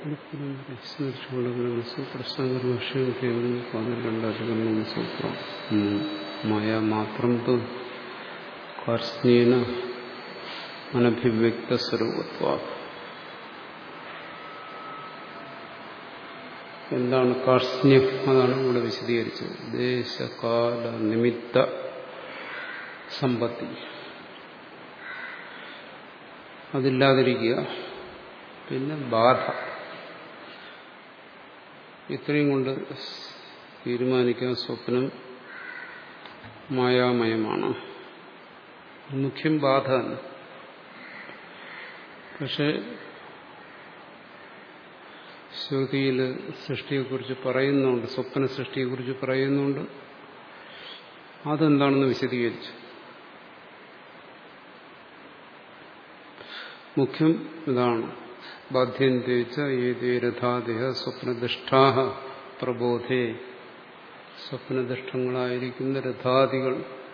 പ്രശ്നകർമ്മക്ഷം കേവലം പന്ത്രണ്ടധികം സൂത്രം മായ മാത്രം തു കാർസ്നീന അനഭിവ്യക്ത സ്വരൂപത്വ എന്താണ് കാർസ്ന്യം അതാണ് ഇവിടെ വിശദീകരിച്ചത് ദേശകാല നിമിത്ത സമ്പത്തി അതില്ലാതിരിക്കുക പിന്നെ ബാധ ഇത്രയും കൊണ്ട് തീരുമാനിക്കാൻ സ്വപ്നം മായാമയമാണ് മുഖ്യം ബാധ തന്നെ പക്ഷെ ശ്രുതിയിൽ സൃഷ്ടിയെക്കുറിച്ച് പറയുന്നുണ്ട് സ്വപ്ന സൃഷ്ടിയെക്കുറിച്ച് പറയുന്നുണ്ട് അതെന്താണെന്ന് വിശദീകരിച്ചു മുഖ്യം ഇതാണ് ബാധ്യന്തേച്ച ഏതേ രഥാദേഹ സ്വപ്നദൃഷ്ടാ പ്രബോധേ സ്വപ്നദൃഷ്ടങ്ങളായിരിക്കുന്ന രഥാദികൾ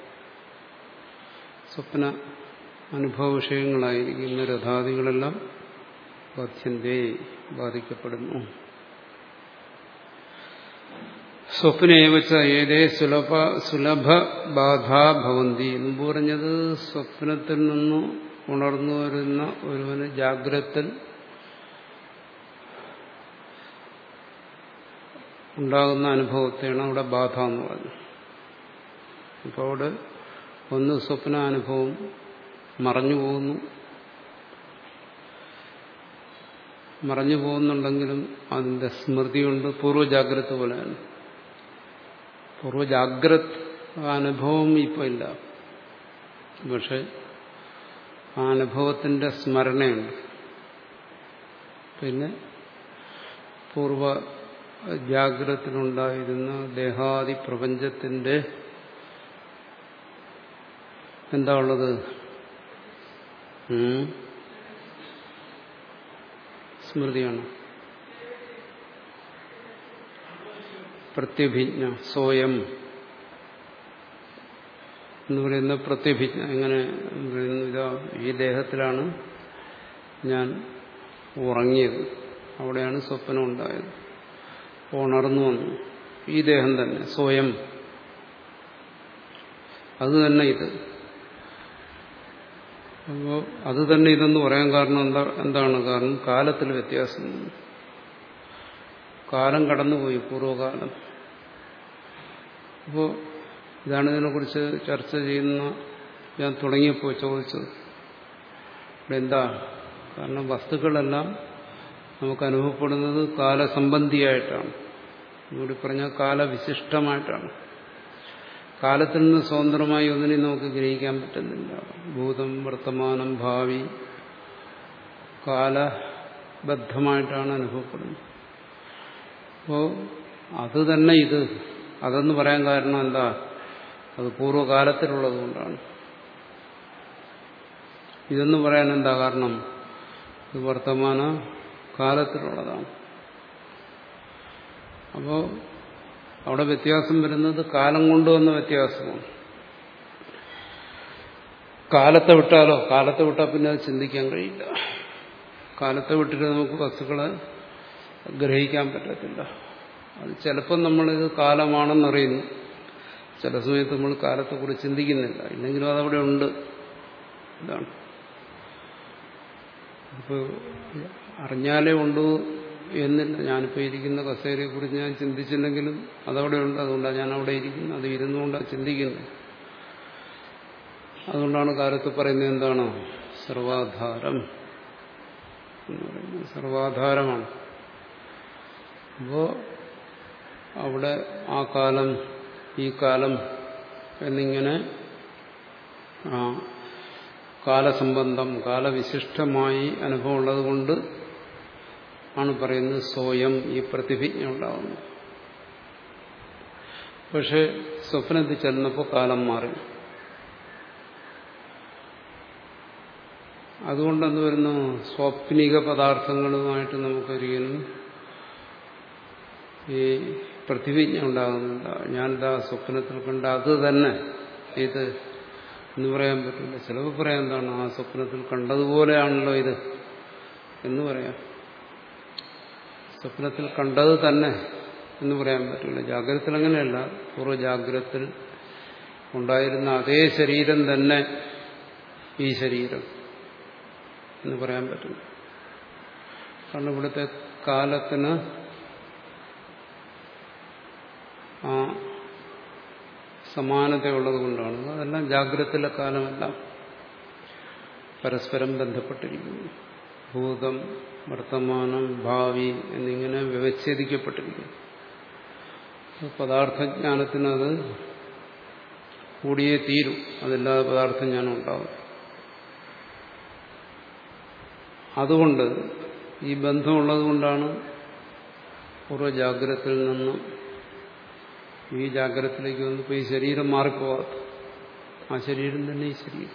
സ്വപ്ന അനുഭവ വിഷയങ്ങളായിരിക്കുന്ന രഥാദികളെല്ലാം ബാധ്യന്തേ ബാധിക്കപ്പെടുന്നു സ്വപ്നേവച്ച ഏതേ സുലഭ സുലഭ ബാധാ ഭവന്തി മുമ്പ് പറഞ്ഞത് സ്വപ്നത്തിൽ നിന്ന് ഉണർന്നു വരുന്ന ഒരുവന് ജാഗ്രത്തിൽ ഉണ്ടാകുന്ന അനുഭവത്തെയാണ് അവിടെ ബാധ എന്ന് പറഞ്ഞു അപ്പോൾ അവിടെ ഒന്ന് സ്വപ്നാനുഭവം മറഞ്ഞു പോകുന്നു മറഞ്ഞു പോകുന്നുണ്ടെങ്കിലും അതിന്റെ സ്മൃതിയുണ്ട് പൂർവ്വജാഗ്രത പോലെയാണ് പൂർവ്വജാഗ്രത അനുഭവം ഇപ്പോൾ ഇല്ല പക്ഷെ ആ അനുഭവത്തിന്റെ സ്മരണയുണ്ട് പിന്നെ പൂർവ ജാഗ്രതത്തിലുണ്ടായിരുന്ന ദേഹാദി പ്രപഞ്ചത്തിന്റെ എന്താ ഉള്ളത് സ്മൃതിയാണ് പ്രത്യഭിജ്ഞ സ്വയം എന്ന് പറയുന്ന പ്രത്യഭിജ്ഞ എങ്ങനെ പറയുന്നു ഇതാ ഈ ദേഹത്തിലാണ് ഞാൻ ഉറങ്ങിയത് അവിടെയാണ് സ്വപ്നം ഉണ്ടായത് ഉണർന്നു വന്നു ഈ ദേഹം തന്നെ സ്വയം അത് തന്നെ ഇത് അപ്പോൾ അത് തന്നെ ഇതെന്ന് പറയാൻ കാരണം എന്താ എന്താണ് കാരണം കാലത്തിൽ വ്യത്യാസം കാലം കടന്നുപോയി പൂർവ്വകാലം അപ്പോൾ ഇതാണ് ഇതിനെക്കുറിച്ച് ചർച്ച ചെയ്യുന്ന ഞാൻ തുടങ്ങിയപ്പോൾ ചോദിച്ചത് ഇവിടെ എന്താ കാരണം വസ്തുക്കളെല്ലാം നമുക്ക് അനുഭവപ്പെടുന്നത് കാലസംബന്ധിയായിട്ടാണ് ഇവിടെ പറഞ്ഞാൽ കാലവിശിഷ്ടമായിട്ടാണ് കാലത്തിൽ നിന്ന് സ്വതന്ത്രമായി ഒന്നിനെയും നമുക്ക് ഗ്രഹിക്കാൻ പറ്റുന്നില്ല ഭൂതം വർത്തമാനം ഭാവി കാലബദ്ധമായിട്ടാണ് അനുഭവപ്പെടുന്നത് അപ്പോൾ അത് തന്നെ ഇത് അതെന്ന് പറയാൻ കാരണം എന്താ അത് പൂർവ്വകാലത്തിലുള്ളത് കൊണ്ടാണ് ഇതെന്ന് പറയാൻ എന്താ കാരണം ഇത് വർത്തമാന കാലത്തിലുള്ളതാണ് അപ്പോൾ അവിടെ വ്യത്യാസം വരുന്നത് കാലം കൊണ്ടുവന്ന വ്യത്യാസമാണ് കാലത്തെ വിട്ടാലോ കാലത്തെ വിട്ടാൽ പിന്നെ അത് ചിന്തിക്കാൻ കഴിയില്ല കാലത്തെ വിട്ടിട്ട് നമുക്ക് വസ്തുക്കളെ ഗ്രഹിക്കാൻ പറ്റത്തില്ല അത് ചിലപ്പം നമ്മളിത് കാലമാണെന്നറിയുന്നു ചില സമയത്ത് നമ്മൾ കാലത്തെക്കുറിച്ച് ചിന്തിക്കുന്നില്ല ഇല്ലെങ്കിലും അതവിടെ ഉണ്ട് ഇതാണ് ഇപ്പോൾ അറിഞ്ഞാലേ ഉണ്ടു എന്നില്ല ഞാനിപ്പോൾ ഇരിക്കുന്ന കസേരയെക്കുറിച്ച് ഞാൻ ചിന്തിച്ചില്ലെങ്കിലും അതവിടെ ഉണ്ട് അതുകൊണ്ടാണ് ഞാൻ അവിടെ ഇരിക്കുന്നത് അത് ഇരുന്നുകൊണ്ടാണ് ചിന്തിക്കുന്നത് അതുകൊണ്ടാണ് കാലത്ത് പറയുന്നത് എന്താണ് സർവാധാരം എന്ന് പറയുന്നത് സർവാധാരമാണ് അപ്പോൾ അവിടെ ആ കാലം ഈ കാലം എന്നിങ്ങനെ ആ കാലസംബന്ധം കാലവിശിഷ്ടമായി അനുഭവം ഉള്ളതുകൊണ്ട് ആണ് പറയുന്നത് സ്വയം ഈ പ്രതിഭിജ്ഞ ഉണ്ടാകുന്നത് പക്ഷെ സ്വപ്നത്തിൽ ചെന്നപ്പോൾ കാലം മാറി അതുകൊണ്ട് എന്ത് വരുന്നു സ്വപ്നിക പദാർത്ഥങ്ങളുമായിട്ട് നമുക്കൊരിക്കലും ഈ പ്രതിഭിജ്ഞ ഉണ്ടാകുന്നില്ല ഞാനിതാ സ്വപ്നത്തിൽ കണ്ട അത് തന്നെ ഇത് എന്ന് പറയാൻ പറ്റില്ല ചിലവ് പറയാൻ എന്താണ് ആ സ്വപ്നത്തിൽ കണ്ടതുപോലെയാണല്ലോ ഇത് എന്ന് പറയാം സ്വപ്നത്തിൽ കണ്ടത് തന്നെ എന്ന് പറയാൻ പറ്റില്ല ജാഗ്രതത്തിൽ അങ്ങനെയല്ല പൂർവ്വ ജാഗ്രതത്തിൽ ഉണ്ടായിരുന്ന അതേ ശരീരം തന്നെ ഈ ശരീരം എന്ന് പറയാൻ പറ്റില്ല കാരണം ഇവിടുത്തെ കാലത്തിന് ആ സമാനതയുള്ളത് കൊണ്ടാണ് അതെല്ലാം ജാഗ്രതത്തിലെ കാലമെല്ലാം പരസ്പരം ബന്ധപ്പെട്ടിരിക്കുന്നു ഭൂതം വർത്തമാനം ഭാവി എന്നിങ്ങനെ വ്യവച്ഛേദിക്കപ്പെട്ടിരിക്കുന്നു പദാർത്ഥജ്ഞാനത്തിനത് കൂടിയേ തീരും അതില്ലാതെ പദാർത്ഥജ്ഞാനം ഉണ്ടാവും അതുകൊണ്ട് ഈ ബന്ധമുള്ളത് കൊണ്ടാണ് പൂർവ്വ ജാഗ്രതയിൽ നിന്ന് ഈ ജാഗ്രതത്തിലേക്ക് വന്നപ്പോൾ ഈ ശരീരം മാറിപ്പോവാത്ത ആ ശരീരം തന്നെ ഈ ശരീരം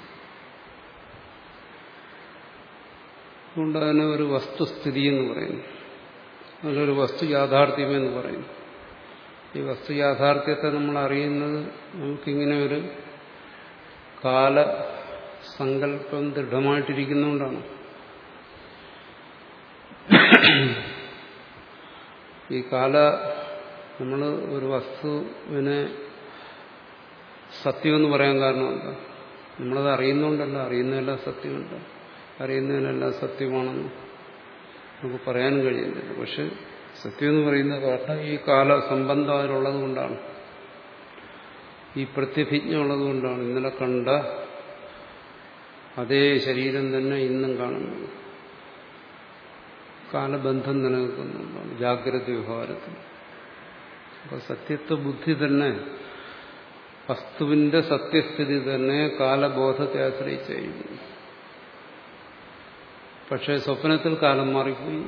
അതുകൊണ്ട് അതിന് ഒരു വസ്തുസ്ഥിതി എന്ന് പറയുന്നു അതിലൊരു വസ്തു യാഥാർത്ഥ്യം എന്ന് പറയുന്നു ഈ വസ്തു യാഥാർത്ഥ്യത്തെ നമ്മൾ അറിയുന്നത് നമുക്കിങ്ങനെ ഒരു കാല സങ്കല്പം ദൃഢമായിട്ടിരിക്കുന്നതുകൊണ്ടാണ് ഈ കാല നമ്മൾ ഒരു വസ്തുവിനെ സത്യമെന്ന് പറയാൻ കാരണം എന്താ നമ്മളത് അറിയുന്നുണ്ടല്ല അറിയുന്നതെല്ലാം സത്യമുണ്ട് അറിയുന്നതിനെല്ലാം സത്യമാണെന്ന് നമുക്ക് പറയാനും കഴിയുന്നില്ല പക്ഷെ സത്യം എന്ന് പറയുന്നത് കാരണം ഈ കാല സംബന്ധം അതിലുള്ളത് കൊണ്ടാണ് ഈ പ്രത്യഭിജ്ഞ ഉള്ളത് കൊണ്ടാണ് ഇന്നലെ കണ്ട അതേ ശരീരം തന്നെ ഇന്നും കാണുന്നത് കാലബന്ധം നിലനിൽക്കുന്നുണ്ടാണ് ജാഗ്രത വ്യവഹാരത്തിൽ അപ്പൊ സത്യത്വ ബുദ്ധി തന്നെ വസ്തുവിന്റെ സത്യസ്ഥിതി തന്നെ കാലബോധത്തെ ആശ്രയിച്ചായിരുന്നു പക്ഷേ സ്വപ്നത്തിൽ കാലം മാറിപ്പോയി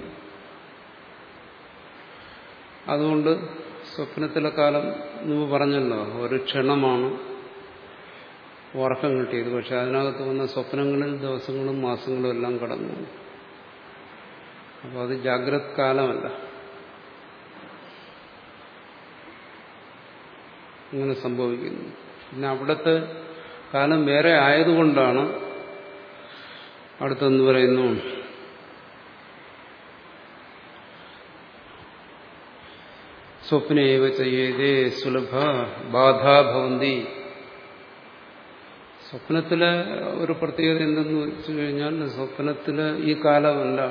അതുകൊണ്ട് സ്വപ്നത്തിലെ കാലം നിങ്ങൾ പറഞ്ഞല്ലോ ഒരു ക്ഷണമാണ് ഉറക്കം കിട്ടിയത് പക്ഷെ അതിനകത്ത് വന്ന സ്വപ്നങ്ങളിൽ ദിവസങ്ങളും മാസങ്ങളും എല്ലാം കടന്നു അപ്പോൾ അത് ജാഗ്രത കാലമല്ല ഇങ്ങനെ സംഭവിക്കുന്നു പിന്നെ അവിടുത്തെ കാലം വേറെ ആയതുകൊണ്ടാണ് അടുത്തെന്ന് പറയുന്നു സ്വപ്നേവ ചെയ്യതേ സുലഭ ബാധാഭവന്തി സ്വപ്നത്തിലെ ഒരു പ്രത്യേകത എന്തെന്ന് വെച്ചു കഴിഞ്ഞാൽ സ്വപ്നത്തില് ഈ കാലമല്ല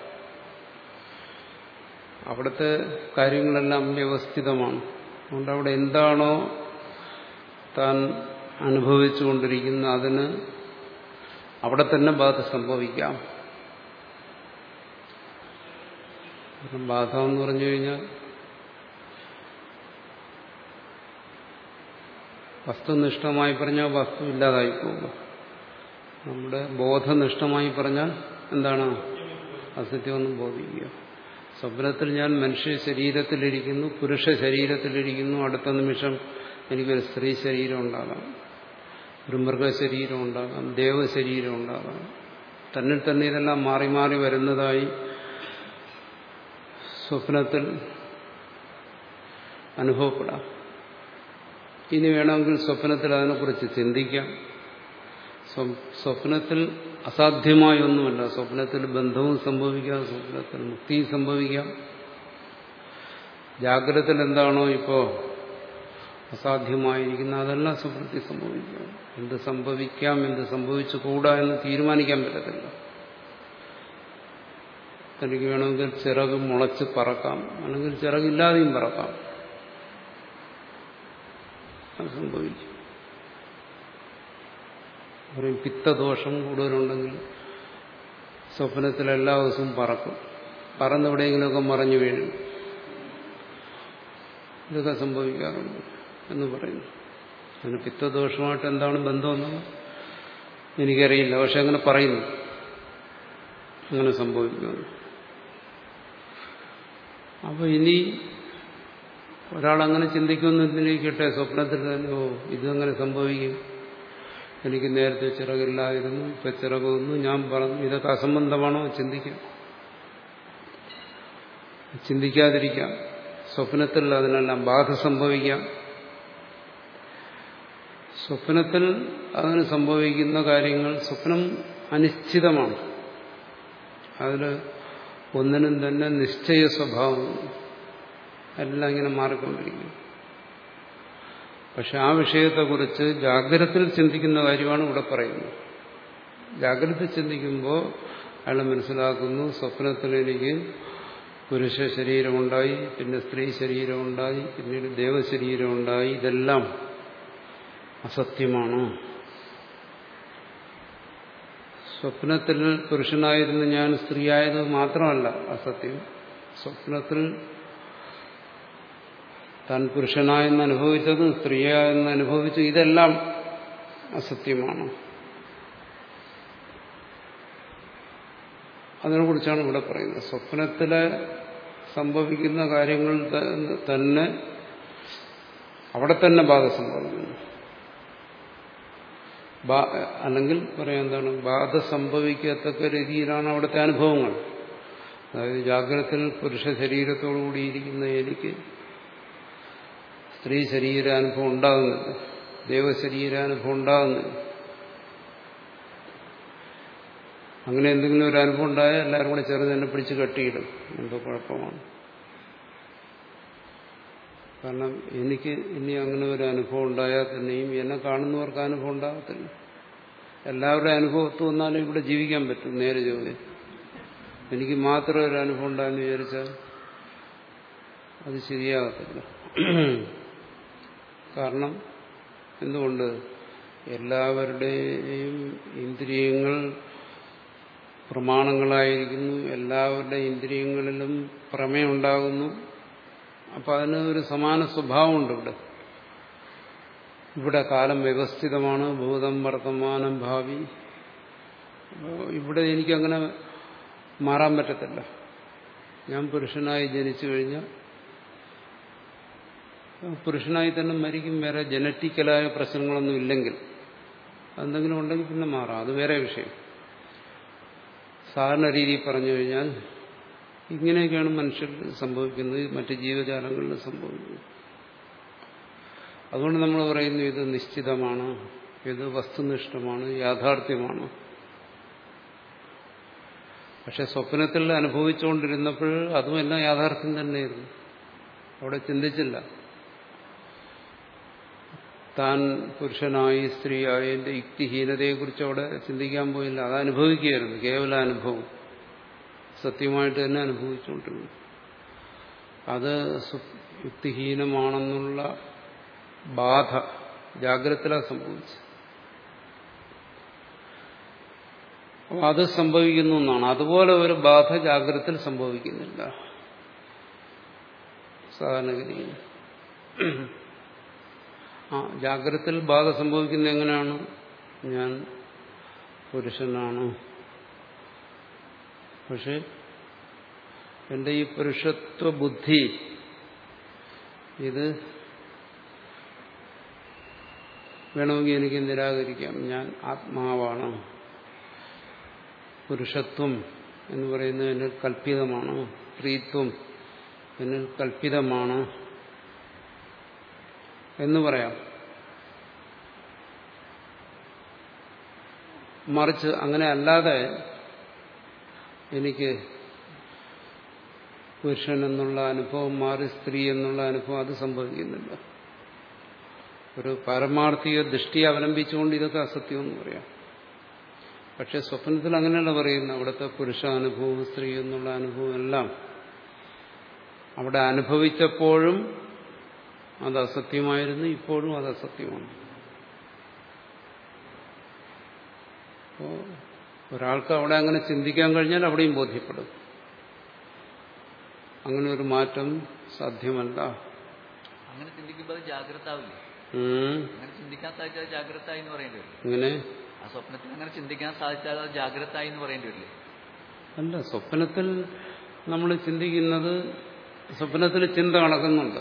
അവിടുത്തെ കാര്യങ്ങളെല്ലാം വ്യവസ്ഥിതമാണ് അതുകൊണ്ട് അവിടെ എന്താണോ താൻ അനുഭവിച്ചുകൊണ്ടിരിക്കുന്ന അതിന് അവിടെ തന്നെ ബാധ സംഭവിക്കാം ബാധ എന്ന് പറഞ്ഞു കഴിഞ്ഞാൽ വസ്തുനിഷ്ഠമായി പറഞ്ഞാൽ വസ്തു ഇല്ലാതായി പോവുക നമ്മുടെ ബോധനിഷ്ഠമായി പറഞ്ഞാൽ എന്താണ് അസത്യമൊന്നും ബോധിക്കുക സ്വപ്നത്തിൽ ഞാൻ മനുഷ്യ ശരീരത്തിലിരിക്കുന്നു പുരുഷ ശരീരത്തിലിരിക്കുന്നു അടുത്ത നിമിഷം എനിക്കൊരു സ്ത്രീ ശരീരം ഉണ്ടാകാം ഒരു മൃഗശരീരം ഉണ്ടാകാം ദേവശരീരം ഉണ്ടാകാം തന്നിൽ തന്നെ ഇതെല്ലാം മാറി മാറി വരുന്നതായി സ്വപ്നത്തിൽ അനുഭവപ്പെടാം ഇനി വേണമെങ്കിൽ സ്വപ്നത്തിൽ അതിനെക്കുറിച്ച് ചിന്തിക്കാം സ്വപ്നത്തിൽ അസാധ്യമായ ഒന്നുമല്ല സ്വപ്നത്തിൽ ബന്ധവും സംഭവിക്കാം സ്വപ്നത്തിൽ മുക്തിയും സംഭവിക്കാം ജാഗ്രതത്തിൽ എന്താണോ ഇപ്പോ അസാധ്യമായിരിക്കുന്ന അതെല്ലാം സ്വപ്നത്തിൽ സംഭവിക്കാം എന്ത് സംഭവിക്കാം എന്ത് സംഭവിച്ചു കൂടാ എന്ന് തീരുമാനിക്കാൻ പറ്റത്തില്ല തനിക്ക് വേണമെങ്കിൽ ചിറക് മുളച്ച് പറക്കാം അല്ലെങ്കിൽ ചിറകില്ലാതെയും പറക്കാം അത് സംഭവിക്കും പറയും പിത്തദോഷം കൂടുതലുണ്ടെങ്കിൽ സ്വപ്നത്തിൽ എല്ലാ ദിവസവും പറക്കും പറന്നെവിടെയെങ്കിലുമൊക്കെ മറഞ്ഞു വീഴും ഇതൊക്കെ സംഭവിക്കാറുണ്ട് എന്ന് പറയുന്നു അതിന് പിത്തദോഷമായിട്ട് എന്താണ് ബന്ധമെന്ന് എനിക്കറിയില്ല പക്ഷെ അങ്ങനെ പറയുന്നു അങ്ങനെ സംഭവിക്കുന്നു അപ്പൊ ഇനി ഒരാളങ്ങനെ ചിന്തിക്കുമെന്നിരിക്കട്ടെ സ്വപ്നത്തിൽ തന്നെ ഓ ഇതങ്ങനെ സംഭവിക്കും എനിക്ക് നേരത്തെ ചിറകില്ലായിരുന്നു ഇപ്പൊ ചിറകൊന്നു ഞാൻ പറഞ്ഞു ഇതൊക്കെ അസംബന്ധമാണോ ചിന്തിക്കാം ചിന്തിക്കാതിരിക്കാം സ്വപ്നത്തിൽ അതിനെല്ലാം ബാധ സംഭവിക്കാം സ്വപ്നത്തിൽ അതിന് സംഭവിക്കുന്ന കാര്യങ്ങൾ സ്വപ്നം അനിശ്ചിതമാണ് അതിൽ ഒന്നിനും തന്നെ നിശ്ചയ സ്വഭാവം എല്ലാം ഇങ്ങനെ മാറിക്കൊണ്ടിരിക്കും പക്ഷെ ആ വിഷയത്തെക്കുറിച്ച് ജാഗ്രതയിൽ ചിന്തിക്കുന്ന കാര്യമാണ് ഇവിടെ പറയുന്നത് ജാഗ്രത ചിന്തിക്കുമ്പോൾ അയാൾ മനസ്സിലാക്കുന്നു സ്വപ്നത്തിൽ എനിക്ക് പുരുഷ ശരീരമുണ്ടായി പിന്നെ സ്ത്രീ ശരീരമുണ്ടായി പിന്നീട് ദേവശരീരമുണ്ടായി ഇതെല്ലാം അസത്യമാണ് സ്വപ്നത്തിൽ പുരുഷനായിരുന്നു ഞാൻ സ്ത്രീയായത് മാത്രമല്ല അസത്യം സ്വപ്നത്തിൽ താൻ പുരുഷനായെന്ന് അനുഭവിച്ചതും സ്ത്രീയായെന്ന് അനുഭവിച്ചു ഇതെല്ലാം അസത്യമാണ് അതിനെക്കുറിച്ചാണ് ഇവിടെ പറയുന്നത് സ്വപ്നത്തിലെ സംഭവിക്കുന്ന കാര്യങ്ങൾ തന്നെ അവിടെ തന്നെ ബാധ സംഭവിക്കുന്നു അല്ലെങ്കിൽ പറയാം എന്താണ് ബാധ സംഭവിക്കത്തക്ക രീതിയിലാണ് അവിടുത്തെ അനുഭവങ്ങൾ അതായത് ജാഗ്രതത്തിൽ പുരുഷ ശരീരത്തോടുകൂടിയിരിക്കുന്ന എനിക്ക് സ്ത്രീ ശരീരാനുഭവം ഉണ്ടാകുന്നില്ല ദേവശരീരാനുഭവം ഉണ്ടാകുന്നില്ല അങ്ങനെ എന്തെങ്കിലും ഒരു അനുഭവം ഉണ്ടായാൽ എല്ലാവരും കൂടെ ചേർന്ന് തന്നെ പിടിച്ച് കെട്ടിയിടും എന്തോ കുഴപ്പമാണ് കാരണം എനിക്ക് ഇനി അങ്ങനെ ഒരു അനുഭവം ഉണ്ടായാൽ തന്നെയും എന്നെ കാണുന്നവർക്ക് അനുഭവം ഉണ്ടാകത്തില്ല എല്ലാവരുടെ അനുഭവത്ത് വന്നാലും ഇവിടെ ജീവിക്കാൻ പറ്റും നേരെ ജോലി എനിക്ക് മാത്രം ഒരു അനുഭവം ഉണ്ടായെന്ന് വിചാരിച്ചാൽ അത് ശരിയാകത്തില്ല കാരണം എന്തുകൊണ്ട് എല്ലാവരുടെയും ഇന്ദ്രിയങ്ങൾ പ്രമാണങ്ങളായിരിക്കുന്നു എല്ലാവരുടെ ഇന്ദ്രിയങ്ങളിലും പ്രമേയം ഉണ്ടാകുന്നു അപ്പം അതിന് ഒരു സമാന സ്വഭാവമുണ്ട് ഇവിടെ ഇവിടെ കാലം വ്യവസ്ഥിതമാണ് ഭൂതം വർത്തമാനം ഭാവി ഇവിടെ എനിക്കങ്ങനെ മാറാൻ പറ്റത്തില്ല ഞാൻ പുരുഷനായി ജനിച്ചു കഴിഞ്ഞാൽ പുരുഷനായി തന്നെ മരിക്കും വേറെ ജനറ്റിക്കലായ പ്രശ്നങ്ങളൊന്നും ഇല്ലെങ്കിൽ എന്തെങ്കിലും ഉണ്ടെങ്കിൽ പിന്നെ മാറാം അത് വേറെ വിഷയം സാധാരണ രീതിയിൽ പറഞ്ഞു കഴിഞ്ഞാൽ ഇങ്ങനെയൊക്കെയാണ് മനുഷ്യർക്ക് സംഭവിക്കുന്നത് മറ്റ് ജീവജാലങ്ങളിൽ സംഭവിക്കുന്നത് അതുകൊണ്ട് നമ്മൾ പറയുന്നു ഇത് നിശ്ചിതമാണ് ഇത് വസ്തുനിഷ്ഠമാണ് യാഥാർത്ഥ്യമാണ് പക്ഷെ സ്വപ്നത്തിൽ അനുഭവിച്ചുകൊണ്ടിരുന്നപ്പോൾ അതുമെല്ലാം യാഥാർത്ഥ്യം തന്നെയായിരുന്നു അവിടെ ചിന്തിച്ചില്ല താൻ പുരുഷനായി സ്ത്രീയായി എന്റെ യുക്തിഹീനതയെക്കുറിച്ച് അവിടെ ചിന്തിക്കാൻ പോയില്ല അത് അനുഭവിക്കുകയായിരുന്നു കേവല അനുഭവം സത്യമായിട്ട് തന്നെ അനുഭവിച്ചുകൊണ്ടിരുന്നു അത് യുക്തിഹീനമാണെന്നുള്ള ബാധ ജാഗ്രതയിലാണ് സംഭവിച്ചത് അപ്പോൾ അത് സംഭവിക്കുന്നു എന്നാണ് അതുപോലെ ഒരു ബാധ ജാഗ്രതയിൽ സംഭവിക്കുന്നില്ല സാധാരണഗതിയിൽ ആ ജാഗ്രതയിൽ ബാധ സംഭവിക്കുന്നത് എങ്ങനെയാണ് ഞാൻ പുരുഷനാണ് പക്ഷെ എന്റെ ഈ പുരുഷത്വ ബുദ്ധി ഇത് വേണമെങ്കിൽ എനിക്ക് നിരാകരിക്കാം ഞാൻ ആത്മാവാണ് പുരുഷത്വം എന്ന് പറയുന്നത് എന്നിൽ കൽപ്പിതമാണ് സ്ത്രീത്വം എന്നിൽ കൽപ്പിതമാണ് എന്ന് പറയാം മറിച്ച് അങ്ങനെ അല്ലാതെ എനിക്ക് പുരുഷൻ എന്നുള്ള അനുഭവം മാറി സ്ത്രീ എന്നുള്ള അനുഭവം അത് സംഭവിക്കുന്നില്ല ഒരു പാരമാർത്ഥിക ദൃഷ്ടി അവലംബിച്ചുകൊണ്ട് ഇതൊക്കെ അസത്യം എന്ന് പറയാം പക്ഷെ സ്വപ്നത്തിൽ അങ്ങനെയല്ല പറയുന്നത് അവിടുത്തെ പുരുഷാനുഭവം സ്ത്രീ എന്നുള്ള അനുഭവം എല്ലാം അവിടെ അനുഭവിച്ചപ്പോഴും അത് അസത്യമായിരുന്നു ഇപ്പോഴും അത് അസത്യമാണ് അപ്പോ ഒരാൾക്ക് അവിടെ അങ്ങനെ ചിന്തിക്കാൻ കഴിഞ്ഞാൽ അവിടെയും ബോധ്യപ്പെടും അങ്ങനെ ഒരു മാറ്റം സാധ്യമല്ല അങ്ങനെ ചിന്തിക്കുമ്പോൾ അത് ജാഗ്രത ആവില്ലേ ഉം. അങ്ങനെ ചിന്തിക്കാൻ സാധിച്ചാൽ ജാഗ്രത ആയി എന്ന് പറയേണ്ടി വരില്ലേ ഇങ്ങനെ ആ സ്വപ്നത്തിൽ അങ്ങനെ ചിന്തിക്കാൻ സാധിച്ചാൽ അത് ജാഗ്രത ആയി എന്ന് പറയേണ്ടി വരില്ലേ അല്ല സ്വപ്നത്തിൽ നമ്മൾ ചിന്തിക്കുന്നത് സ്വപ്നത്തിൽ ചിന്ത നടക്കുന്നുണ്ട്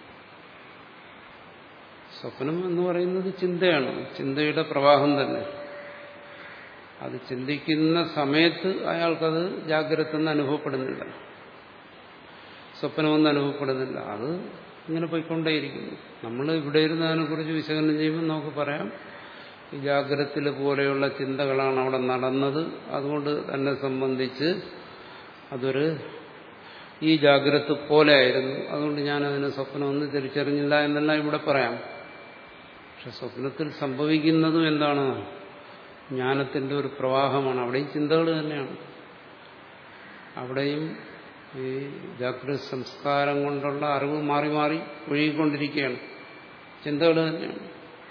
സ്വപ്നം എന്ന് പറയുന്നത് ചിന്തയാണ് ചിന്തയുടെ പ്രവാഹം തന്നെ അത് ചിന്തിക്കുന്ന സമയത്ത് അയാൾക്കത് ജാഗ്രത എന്ന് അനുഭവപ്പെടുന്നില്ല സ്വപ്നമൊന്നും അനുഭവപ്പെടുന്നില്ല അത് ഇങ്ങനെ പോയിക്കൊണ്ടേയിരിക്കുന്നു നമ്മൾ ഇവിടെ ഇരുന്ന് അതിനെക്കുറിച്ച് വിശകലനം ചെയ്യുമ്പോൾ നമുക്ക് പറയാം ഈ ജാഗ്രതത്തിൽ പോലെയുള്ള ചിന്തകളാണ് അവിടെ നടന്നത് അതുകൊണ്ട് തന്നെ സംബന്ധിച്ച് അതൊരു ഈ ജാഗ്രത പോലെ ആയിരുന്നു അതുകൊണ്ട് ഞാൻ അതിനെ സ്വപ്നമൊന്നും തിരിച്ചറിഞ്ഞില്ല എന്നെല്ലാം ഇവിടെ പറയാം പക്ഷെ സ്വപ്നത്തിൽ സംഭവിക്കുന്നതും എന്താണ് ജ്ഞാനത്തിന്റെ ഒരു പ്രവാഹമാണ് അവിടെയും ചിന്തകൾ തന്നെയാണ് അവിടെയും ഈ ജാഗ്രത സംസ്കാരം കൊണ്ടുള്ള അറിവ് മാറി മാറി ഒഴുകിക്കൊണ്ടിരിക്കുകയാണ് ചിന്തകൾ തന്നെയാണ്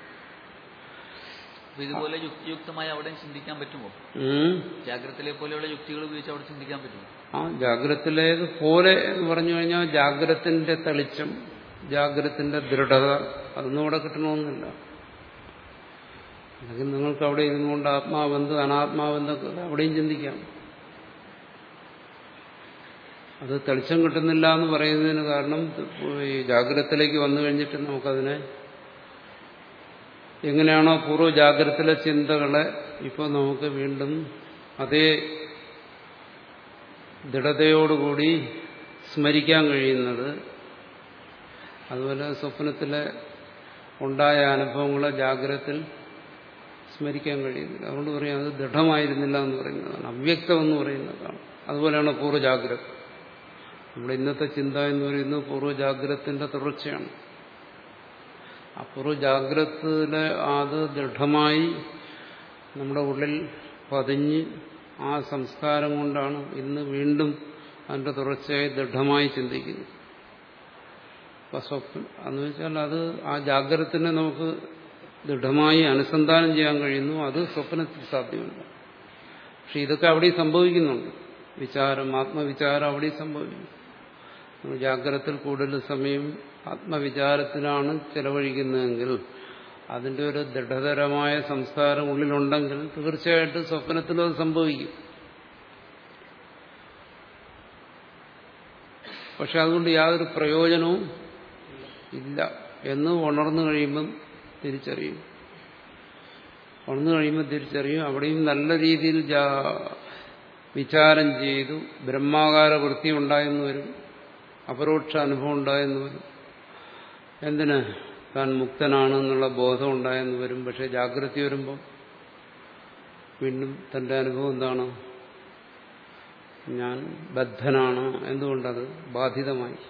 അപ്പൊ ഇതുപോലെ യുക്തിയുക്തമായി അവിടെയും ചിന്തിക്കാൻ പറ്റുമോ ഉം. ജാഗ്രതയിലെ പോലെയുള്ള യുക്തികൾ ഉപയോഗിച്ച് അവിടെ ചിന്തിക്കാൻ പറ്റുമോ ആ ജാഗ്രത്തിലേത് പോലെ എന്ന് പറഞ്ഞു കഴിഞ്ഞാൽ ജാഗ്രത്തിന്റെ തെളിച്ചം ജാഗ്രത്തിന്റെ ദൃഢത അതൊന്നും ഇവിടെ കിട്ടണമെന്നില്ല അല്ലെങ്കിൽ നിങ്ങൾക്ക് അവിടെ ഇരുന്നുകൊണ്ട് ആത്മാവെന്ത് അനാത്മാവെന്തൊക്കെ അവിടെയും ചിന്തിക്കാം അത് തെളിച്ചം കിട്ടുന്നില്ല എന്ന് പറയുന്നതിന് കാരണം ഈ ജാഗ്രതത്തിലേക്ക് വന്നു കഴിഞ്ഞിട്ട് നമുക്കതിനെ എങ്ങനെയാണോ പൂർവ്വ ജാഗ്രതയിലെ ചിന്തകളെ ഇപ്പോൾ നമുക്ക് വീണ്ടും അതേ ദൃഢതയോടുകൂടി സ്മരിക്കാൻ കഴിയുന്നത് അതുപോലെ സ്വപ്നത്തിലെ ഉണ്ടായ അനുഭവങ്ങളെ ജാഗ്രതത്തിൽ സ്മരിക്കാൻ കഴിയുന്നില്ല അതുകൊണ്ട് പറയാം അത് ദൃഢമായിരുന്നില്ല എന്ന് പറയുന്നതാണ് അവ്യക്തം എന്ന് പറയുന്നതാണ് അതുപോലെയാണ് പൂർവ്വ ജാഗ്രത നമ്മുടെ ഇന്നത്തെ ചിന്ത എന്ന് പറയുന്നത് പൂർവ്വ ജാഗ്രതത്തിന്റെ തുടർച്ചയാണ് ആ പൂർവ്വ ജാഗ്രതയിലെ അത് ദൃഢമായി നമ്മുടെ ഉള്ളിൽ പതിഞ്ഞ് ആ സംസ്കാരം കൊണ്ടാണ് ഇന്ന് വീണ്ടും അതിന്റെ തുടർച്ചയായി ദൃഢമായി ചിന്തിക്കുന്നത് അപ്പൊ സ്വപ്നം എന്ന് വെച്ചാൽ അത് ആ ജാഗ്രതത്തിനെ നമുക്ക് ദൃഢമായി അനുസന്ധാനം ചെയ്യാൻ കഴിയുന്നു അത് സ്വപ്നത്തിൽ സാധ്യമല്ല പക്ഷെ ഇതൊക്കെ അവിടെ സംഭവിക്കുന്നുണ്ട് വിചാരം ആത്മവിചാരം അവിടെ സംഭവിക്കുന്നു നമ്മൾ ജാഗ്രതത്തിൽ കൂടുതൽ സമയം ആത്മവിചാരത്തിനാണ് ചെലവഴിക്കുന്നതെങ്കിൽ അതിന്റെ ഒരു ദൃഢതരമായ സംസ്കാരം ഉള്ളിലുണ്ടെങ്കിൽ തീർച്ചയായിട്ടും സ്വപ്നത്തിലും അത് സംഭവിക്കും പക്ഷെ അതുകൊണ്ട് യാതൊരു പ്രയോജനവും ഇല്ല എന്ന് ഉണർന്നു കഴിയുമ്പം തിരിച്ചറിയും ഉണർന്നു കഴിയുമ്പോൾ തിരിച്ചറിയും അവിടെയും നല്ല രീതിയിൽ വിചാരം ചെയ്തു ബ്രഹ്മാകാര വൃത്തി ഉണ്ടായെന്ന് വരും അപരോക്ഷ അനുഭവം ഉണ്ടായെന്ന് വരും എന്തിന് താൻ മുക്തനാണ് എന്നുള്ള ബോധം ഉണ്ടായെന്ന് വരും പക്ഷെ ജാഗ്രത വരുമ്പോൾ വീണ്ടും തന്റെ അനുഭവം എന്താണ് ഞാൻ ബദ്ധനാണ് എന്തുകൊണ്ടത് ബാധിതമായി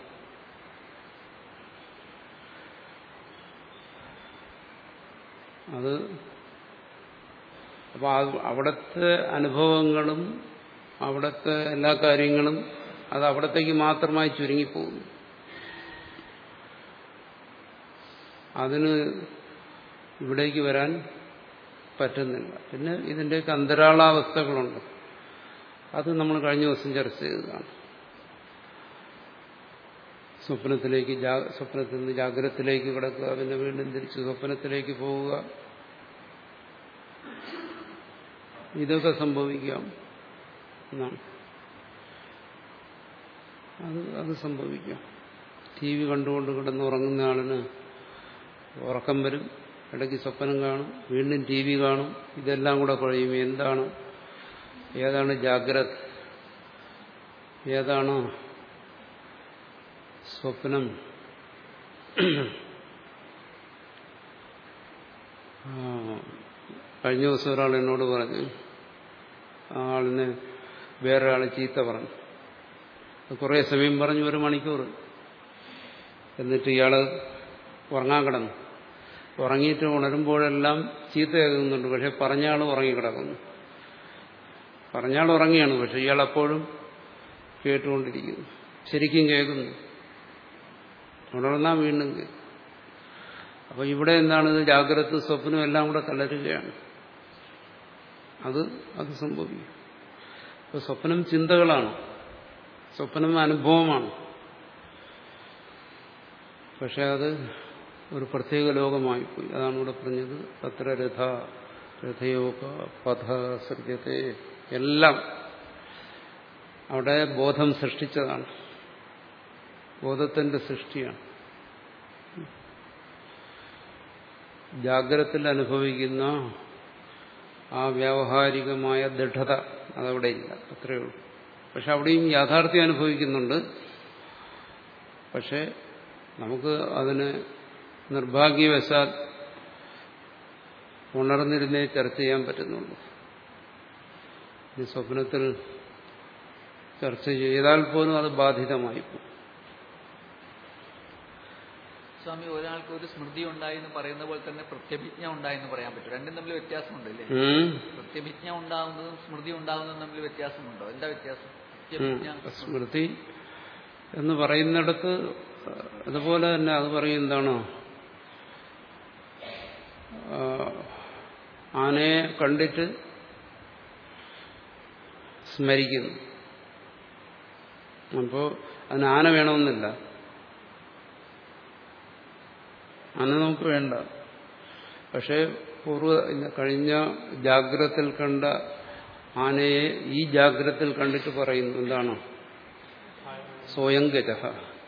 അത് അപ്പൊ അവിടുത്തെ അനുഭവങ്ങളും അവിടുത്തെ എല്ലാ കാര്യങ്ങളും അത് അവിടത്തേക്ക് മാത്രമായി ചുരുങ്ങിപ്പോകുന്നു അതിന് ഇവിടേക്ക് വരാൻ പറ്റുന്നില്ല പിന്നെ ഇതിൻ്റെയൊക്കെ അന്തരാളാവസ്ഥകളുണ്ട് അത് നമ്മൾ കഴിഞ്ഞ ദിവസം ചർച്ച ചെയ്തതാണ് സ്വപ്നത്തിലേക്ക് സ്വപ്നത്തിൽ നിന്ന് ജാഗ്രതത്തിലേക്ക് കിടക്കുക പിന്നെ വീണ്ടും തിരിച്ച് സ്വപ്നത്തിലേക്ക് പോവുക ഇതൊക്കെ സംഭവിക്കാം എന്നാണ് അത് അത് സംഭവിക്കാം ടി വി കണ്ടുകൊണ്ട് കിടന്ന് ഉറങ്ങുന്ന ആളിന് ഉറക്കം വരും ഇടയ്ക്ക് സ്വപ്നം കാണും വീണ്ടും ടി വി കാണും ഇതെല്ലാം കൂടെ കഴിയും എന്താണ് ഏതാണ് ജാഗ്രത ഏതാണ് സ്വപ്നം കഴിഞ്ഞ ദിവസം ഒരാൾ എന്നോട് പറഞ്ഞു ആ ആളിന് വേറൊരാൾ ചീത്ത പറഞ്ഞു കുറേ സമയം പറഞ്ഞു ഒരു മണിക്കൂർ എന്നിട്ട് ഇയാള് ഉറങ്ങാൻ കിടന്നു ഉറങ്ങിയിട്ട് ഉണരുമ്പോഴെല്ലാം ചീത്ത കേൾക്കുന്നുണ്ട് പക്ഷെ പറഞ്ഞയാൾ ഉറങ്ങിക്കിടക്കുന്നു പറഞ്ഞയാൾ ഉറങ്ങിയാണ് പക്ഷെ ഇയാൾ അപ്പോഴും കേട്ടുകൊണ്ടിരിക്കുന്നു ശരിക്കും കേൾക്കുന്നു ഉണർന്നാൽ വീണ്ടും കേൾക്കും അപ്പൊ ഇവിടെ എന്താണ് ജാഗ്രത സ്വപ്നം എല്ലാം കൂടെ കലരുകയാണ് അത് അത് സംഭവിക്കും ഇപ്പൊ സ്വപ്നം ചിന്തകളാണ് സ്വപ്നം അനുഭവമാണ് പക്ഷെ അത് ഒരു പ്രത്യേക ലോകമായിപ്പോയി അതാണ് ഇവിടെ പറഞ്ഞത് തത്ര രഥ രഥയോഗ പഥ സൃജ്യത്തെ എല്ലാം അവിടെ ബോധം സൃഷ്ടിച്ചതാണ് ബോധത്തിന്റെ സൃഷ്ടിയാണ് ജാഗ്രതത്തിൽ അനുഭവിക്കുന്ന ആ വ്യാവഹാരികമായ ദൃഢത അതവിടെ ഇല്ല അത്രയേ ഉള്ളൂ പക്ഷെ അവിടെയും യാഥാർത്ഥ്യം അനുഭവിക്കുന്നുണ്ട് പക്ഷെ നമുക്ക് അതിന് നിർഭാഗ്യവശാൽ ഉണർന്നിരുന്നേ ചർച്ച ചെയ്യാൻ പറ്റുന്നുള്ളൂ ഈ സ്വപ്നത്തിൽ ചർച്ച ചെയ്താൽ പോലും അത് ബാധിതമായി പോകും സ്വാമി ഒരാൾക്ക് ഒരു സ്മൃതി ഉണ്ടായി എന്ന് പറയുന്ന പോലെ തന്നെ പ്രത്യഭിജ്ഞ ഉണ്ടായി എന്ന് പറയാൻ പറ്റും രണ്ടും തമ്മിൽ വ്യത്യാസമുണ്ടല്ലേ ഉം. പ്രത്യഭിജ്ഞ ഉണ്ടാവുന്നതും സ്മൃതി ഉണ്ടാവുന്നതും തമ്മിൽ വ്യത്യാസമുണ്ടോ എന്താ വ്യത്യാസം ഉം. പ്രത്യഭിജ്ഞ സ്മൃതി എന്ന് പറയുന്നിടത്ത് അതുപോലെ തന്നെ അത് പറയും എന്താണോ ആ, ആനയെ കണ്ടിട്ട് സ്മരിക്കുന്നു അപ്പോ അതിന് ആന വേണമെന്നില്ല ആന നമുക്ക് വേണ്ട പക്ഷേ പൂർവ്വ കഴിഞ്ഞ ജാഗ്രതത്തിൽ കണ്ട ആനയെ ഈ ജാഗ്രതത്തിൽ കണ്ടിട്ട് പറയുന്നു എന്താണ് സ്വയം ഗജ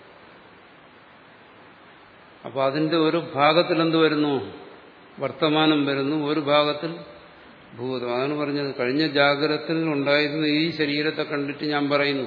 അപ്പൊ അതിന്റെ ഒരു ഭാഗത്തിൽ എന്ത് വരുന്നു വർത്തമാനം വരുന്നു ഒരു ഭാഗത്തിൽ ഭൂതം അതാണ് പറഞ്ഞത് കഴിഞ്ഞ ജാഗ്രതത്തിൽ ഉണ്ടായിരുന്ന ഈ ശരീരത്തെ കണ്ടിട്ട് ഞാൻ പറയുന്നു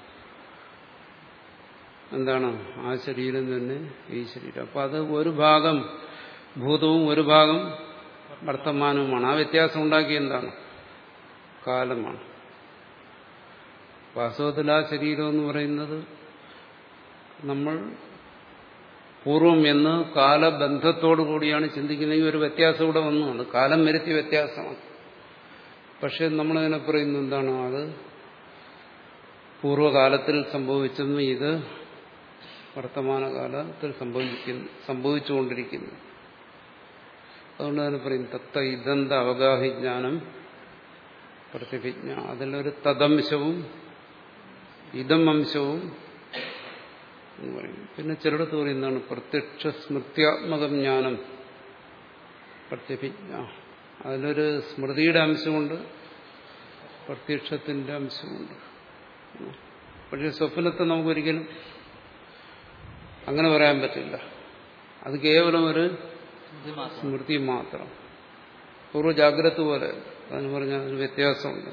എന്താണ് ആ ശരീരം തന്നെ ഈ ശരീരം അപ്പൊ അത് ഒരു ഭാഗം ഭൂതവും ഒരു ഭാഗം വർത്തമാനവുമാണ് ആ വ്യത്യാസം ഉണ്ടാക്കിയ എന്താണ് കാലമാണ് വാസ്തവത്തിൽ ആ ശരീരം എന്ന് പറയുന്നത് നമ്മൾ പൂർവം എന്ന് കാലബന്ധത്തോടു കൂടിയാണ് ചിന്തിക്കുന്നതെങ്കിൽ ഒരു വ്യത്യാസം ഇവിടെ വന്നുകൊണ്ട് കാലം വരുത്തിയ വ്യത്യാസമാണ് പക്ഷെ നമ്മളതിനെ പറയുന്നു എന്താണ് അത് പൂർവ്വകാലത്തിൽ സംഭവിച്ചെന്നും ഇത് വർത്തമാനകാലത്തിൽ സംഭവിക്കുന്നു സംഭവിച്ചുകൊണ്ടിരിക്കുന്നു അതുകൊണ്ട് തന്നെ പറയും തത്ത ഇതന്ത അവഗാഹിജ്ഞാനം പ്രതിഭിജ്ഞ അതിലൊരു തദംശവും ഇതം അംശവും എന്ന് പറയും പിന്നെ ചിലടത്ത് പറയുന്നതാണ് പ്രത്യക്ഷ സ്മൃത്യാത്മകം ജ്ഞാനം പ്രത്യഭിജ്ഞ അതിലൊരു സ്മൃതിയുടെ അംശമുണ്ട് പ്രത്യക്ഷത്തിന്റെ അംശമുണ്ട് പക്ഷെ സ്വപ്നത്തെ നമുക്കൊരിക്കലും അങ്ങനെ പറയാൻ പറ്റില്ല അത് കേവലം ഒരു സ്മൃതി മാത്രം സ്മൃതി മാത്രം പൂർവ്വ ജാഗ്രത പോലെ അതിന് പറഞ്ഞാൽ അതിന് വ്യത്യാസമുണ്ട്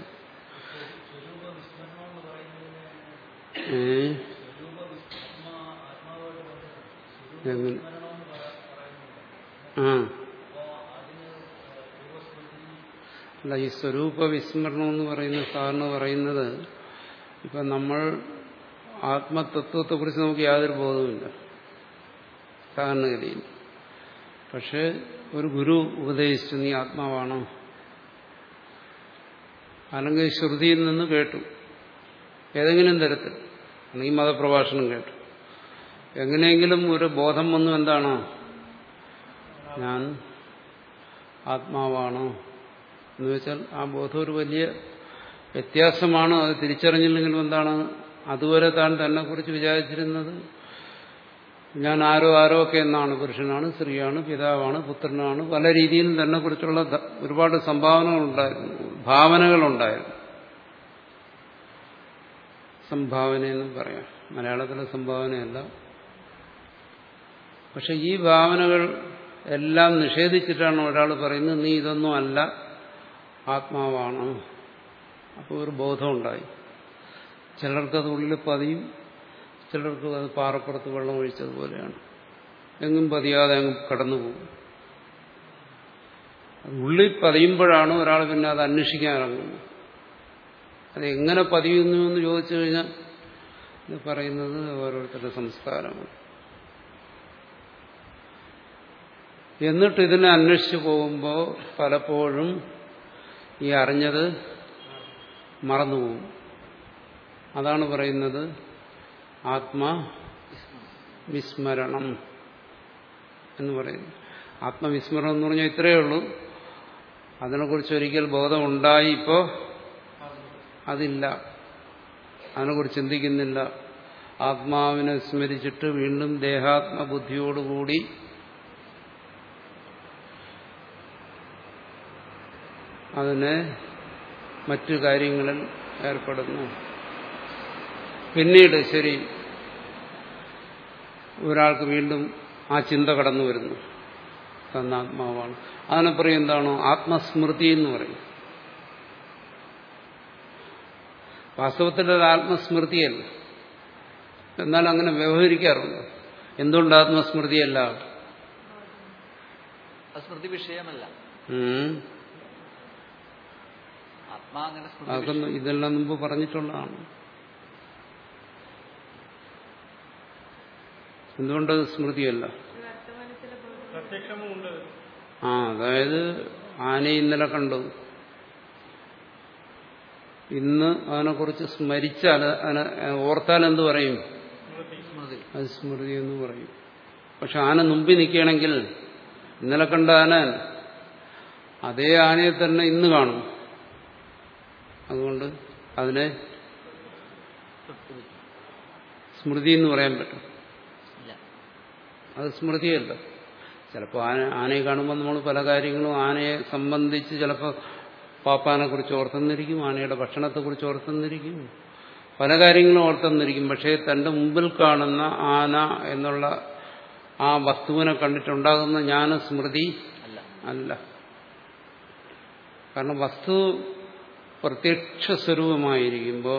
ഏ? എങ്ങനെ? ആ അല്ല ഈ സ്വരൂപ വിസ്മരണം എന്ന് പറയുന്ന സാധാരണ പറയുന്നത് ഇപ്പൊ നമ്മൾ ആത്മതത്വത്തെക്കുറിച്ച് നമുക്ക് യാതൊരു ബോധവുമില്ല സാധാരണഗതിയിൽ പക്ഷെ ഒരു ഗുരു ഉപദേശിച്ചു നീ ആത്മാവാണോ അല്ലെങ്കിൽ ശ്രുതിയിൽ നിന്ന് കേട്ടു ഏതെങ്കിലും തരത്തിൽ അല്ലെങ്കിൽ മതപ്രഭാഷണം കേട്ടു എങ്ങനെയെങ്കിലും ഒരു ബോധം വന്നു എന്താണോ ഞാൻ ആത്മാവാണോ എന്ന് വെച്ചാൽ ആ ബോധം ഒരു വലിയ വ്യത്യാസമാണ് അത് തിരിച്ചറിഞ്ഞില്ലെങ്കിലും എന്താണ് അതുവരെ താൻ തന്നെ കുറിച്ച് വിചാരിച്ചിരുന്നത് ഞാൻ ആരോ ആരോ ഒക്കെ എന്നാണ് പുരുഷനാണ് സ്ത്രീയാണ് പിതാവാണ് പുത്രനാണ് പല രീതിയിലും തന്നെ കുറിച്ചുള്ള ധ- ഒരുപാട് സംഭാവനകളുണ്ടായിരുന്നു ഭാവനകളുണ്ടായിരുന്നു സംഭാവനയെന്നും പറയാം മലയാളത്തിലെ സംഭാവനയല്ല പക്ഷെ ഈ ഭാവനകൾ എല്ലാം നിഷേധിച്ചിട്ടാണ് ഒരാൾ പറയുന്നത് നീ ഇതൊന്നും അല്ല ആത്മാവാണ് അപ്പോൾ ഒരു ബോധമുണ്ടായി ചിലർക്കത് ഉള്ളിൽ പതിയും ചിലർക്ക് അത് പാറപ്പുറത്ത് വെള്ളം ഒഴിച്ചതുപോലെയാണ് എങ്ങും പതിയാതെ അങ്ങ് കടന്നുപോകും അത് ഉള്ളിൽ പതിയുമ്പോഴാണ് ഒരാൾ പിന്നെ അത് അന്വേഷിക്കാൻ ഇറങ്ങുന്നത് അത് എങ്ങനെ പതിയുന്നു എന്ന് ചോദിച്ചു കഴിഞ്ഞാൽ ഇത് പറയുന്നത് ഓരോരുത്തരുടെ സംസ്കാരമാണ് എന്നിട്ട് ഇതിനെ അന്വേഷിച്ചു പോകുമ്പോൾ പലപ്പോഴും ഈ അറിഞ്ഞത് മറന്നുപോകും അതാണ് പറയുന്നത് ആത്മാ വിസ്മരണം എന്ന് പറയുന്നു ആത്മവിസ്മരണം എന്ന് പറഞ്ഞാൽ ഇത്രയേ ഉള്ളൂ അതിനെക്കുറിച്ച് ഒരിക്കൽ ബോധം ഉണ്ടായി ഇപ്പോൾ അതില്ല അതിനെക്കുറിച്ച് ചിന്തിക്കുന്നില്ല ആത്മാവിനെ സ്മരിച്ചിട്ട് വീണ്ടും ദേഹാത്മബുദ്ധിയോടുകൂടി അതിനെ മറ്റു കാര്യങ്ങളിൽ ഏർപ്പെടുന്നു പിന്നീട് ശരി ഒരാൾക്ക് വീണ്ടും ആ ചിന്ത കടന്നു വരുന്നു തന്നാത്മാവാണ് അതിനെ പറയും എന്താണോ ആത്മസ്മൃതി എന്ന് പറയും വാസ്തവത്തിൽ അത് ആത്മസ്മൃതിയല്ല എന്നാൽ അങ്ങനെ വ്യവഹരിക്കാറുണ്ട് എന്തുകൊണ്ട് ആത്മസ്മൃതിയല്ല അത് സ്മൃതി വിഷയമല്ല ഉം. ആത്മാ അങ്ങനെ സ്മൃതി അതൊക്കെ ഇതെല്ലാം മുമ്പ് പറഞ്ഞിട്ടുള്ളതാണ് എന്തുകൊണ്ടത് സ്മൃതിയല്ല പ്രത്യക്ഷമുണ്ട് ആ അതായത് ആനയെ ഇന്നലെ കണ്ടു ഇന്ന് അതിനെക്കുറിച്ച് സ്മരിച്ചാൽ അതിനെ ഓർത്താൽ എന്ത് പറയും സ്മൃതി അത് സ്മൃതി എന്ന് പറയും പക്ഷെ ആന മുമ്പിൽ നിൽക്കുകയാണെങ്കിൽ ഇന്നലെ കണ്ട ആന അതേ ആനയെ തന്നെ ഇന്ന് കാണും അതുകൊണ്ട് അതിനെ സ്മൃതി എന്ന് പറയാൻ പറ്റും ഇല്ല അത് സ്മൃതിയല്ല ചിലപ്പോൾ ആന ആനയെ കാണുമ്പോൾ നമ്മൾ പല കാര്യങ്ങളും ആനയെ സംബന്ധിച്ച് ചിലപ്പോൾ പാപ്പാനെ കുറിച്ച് ഓർത്തെന്നിരിക്കും ആനയുടെ ഭക്ഷണത്തെക്കുറിച്ച് ഓർത്തെന്നിരിക്കും പല കാര്യങ്ങളും ഓർത്തെന്നിരിക്കും പക്ഷേ തന്റെ മുമ്പിൽ കാണുന്ന ആന എന്നുള്ള ആ വസ്തുവിനെ കണ്ടിട്ടുണ്ടാകുന്ന ജ്ഞാന സ്മൃതി അല്ല അല്ല കാരണം വസ്തു പ്രത്യക്ഷ സ്വരൂപമായിരിക്കുമ്പോൾ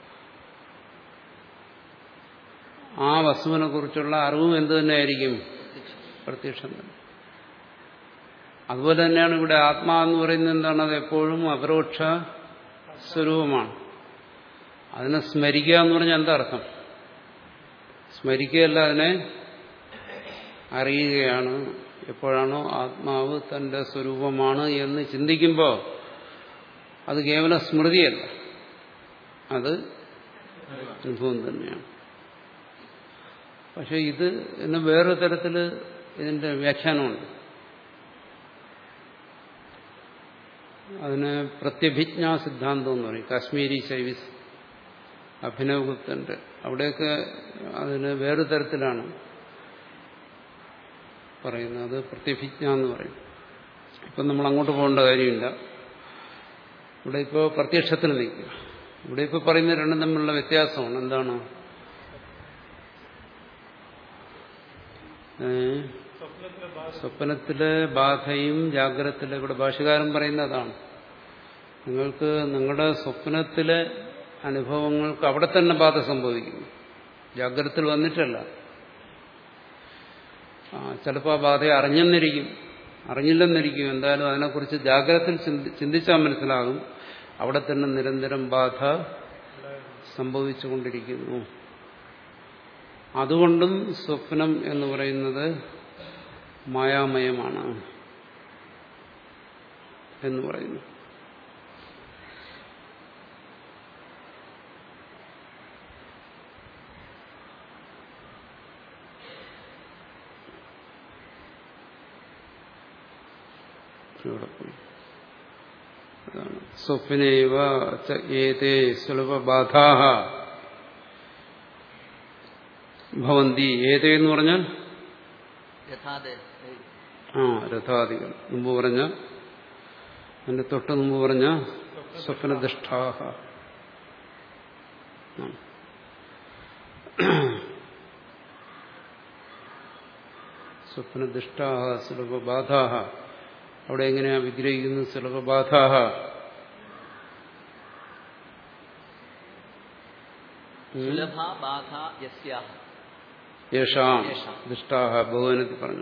ആ വസ്തുവിനെ കുറിച്ചുള്ള അറിവും എന്തു തന്നെയായിരിക്കും പ്രത്യക്ഷം തന്നെ അതുപോലെ തന്നെയാണ് ഇവിടെ ആത്മാവെന്ന് പറയുന്നത് എന്താണ് അത് എപ്പോഴും അപരോക്ഷ സ്വരൂപമാണ് അതിനെ സ്മരിക്കുക എന്ന് പറഞ്ഞാൽ എന്താ അർത്ഥം സ്മരിക്കുകയല്ല അതിനെ അറിയുകയാണ് എപ്പോഴാണോ ആത്മാവ് തന്റെ സ്വരൂപമാണ് എന്ന് ചിന്തിക്കുമ്പോൾ അത് കേവല സ്മൃതിയല്ല അത് അനുഭവം തന്നെയാണ് പക്ഷെ ഇത് എന്നെ വേറൊരു തരത്തിൽ ഇതിന്റെ വ്യാഖ്യാനമുണ്ട് അതിന് പ്രത്യഭിജ്ഞാ സിദ്ധാന്തം എന്ന് പറയും കാശ്മീരി ശൈവിസ് അഭിനവഗുപ്തന്റെ അവിടെയൊക്കെ അതിന് വേറൊരു തരത്തിലാണ് പറയുന്നത് അത് പ്രത്യഭിജ്ഞ എന്ന് പറയും ഇപ്പം നമ്മൾ അങ്ങോട്ട് പോകേണ്ട കാര്യമില്ല ഇവിടെ ഇപ്പോൾ പ്രത്യക്ഷത്തിൽ നിൽക്കുക ഇവിടെ ഇപ്പോൾ പറയുന്ന രണ്ടും തമ്മിലുള്ള വ്യത്യാസമാണ് എന്താണ് ഏ? സ്വപ്നത്തിലെ ബാധ സ്വപ്നത്തിലെ ബാധയും ജാഗ്രതത്തിലെ ഇവിടെ ഭാഷകാരൻ പറയുന്ന അതാണ് നിങ്ങൾക്ക് നിങ്ങളുടെ സ്വപ്നത്തിലെ അനുഭവങ്ങൾക്ക് അവിടെ തന്നെ ബാധ സംഭവിക്കുന്നു ജാഗ്രതത്തിൽ വന്നിട്ടല്ല ആ ചിലപ്പോൾ ആ ബാധയെ അറിഞ്ഞെന്നിരിക്കും അറിഞ്ഞില്ലെന്നിരിക്കും എന്തായാലും അതിനെക്കുറിച്ച് ജാഗ്രതത്തിൽ ചിന്തി- ചിന്തിച്ചാൽ മനസ്സിലാകും അവിടെ തന്നെ നിരന്തരം ബാധ സംഭവിച്ചുകൊണ്ടിരിക്കുന്നു അതുകൊണ്ടും സ്വപ്നം എന്ന് പറയുന്നത് മായാമയമാണ് എന്ന് പറയുന്നു ഇവിടെ പോയി അതാണ് സ്വപ്നേവ ച ഏതേ സുലഭബാധാഹ ഭവന്തി ഏതേ എന്ന് പറഞ്ഞാൽ യഥാതെ ആ രഥാദികൾ മുമ്പ് പറഞ്ഞ അതിന്റെ തൊട്ട് മുമ്പ് പറഞ്ഞ സ്വപ്നദൃഷ്ടാഹ ആ. സ്വപ്നദൃഷ്ടാഹ സുലഭബാധാഹ അവിടെ എങ്ങനെയാ വിഗ്രഹിക്കുന്നത് സുലഭബാധാഹ സുലഭ ബാധ യസ്യാഹ യേഷാം യേഷാം. ദൃഷ്ടാഹ ഭഗവനത്തിൽ പറഞ്ഞു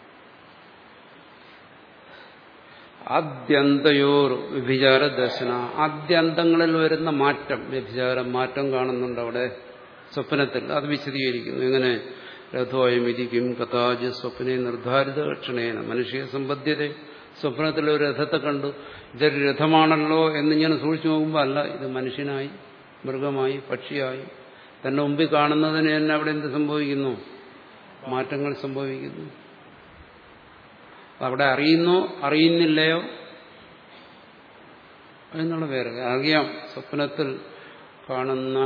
ആദ്യന്തയോർ വ്യഭിചാര ദർശന ആദ്യന്തങ്ങളിൽ വരുന്ന മാറ്റം വ്യഭിചാരം മാറ്റം കാണുന്നുണ്ട് അവിടെ സ്വപ്നത്തിൽ അത് വിശദീകരിക്കുന്നു എങ്ങനെ രഥോയം ഇരിക്കും കഥാജ് സ്വപ്നെ നിർദ്ധാരിത ക്ഷണേന മനുഷ്യ സമ്പദ്ധ്യത സ്വപ്നത്തിൽ ഒരു രഥത്തെ കണ്ടു ഇതൊരു രഥമാണല്ലോ എന്നിങ്ങനെ സൂക്ഷിച്ചു നോക്കുമ്പോൾ അല്ല ഇത് മനുഷ്യനായി മൃഗമായി പക്ഷിയായി തന്നെ മുമ്പിൽ കാണുന്നതിന് തന്നെ അവിടെ എന്ത് സംഭവിക്കുന്നു മാറ്റങ്ങൾ സംഭവിക്കുന്നു അവിടെ അറിയുന്നോ അറിയുന്നില്ലയോ എന്നുള്ള വേറെ അറിയാം സ്വപ്നത്തിൽ കാണുന്ന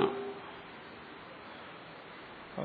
ആ,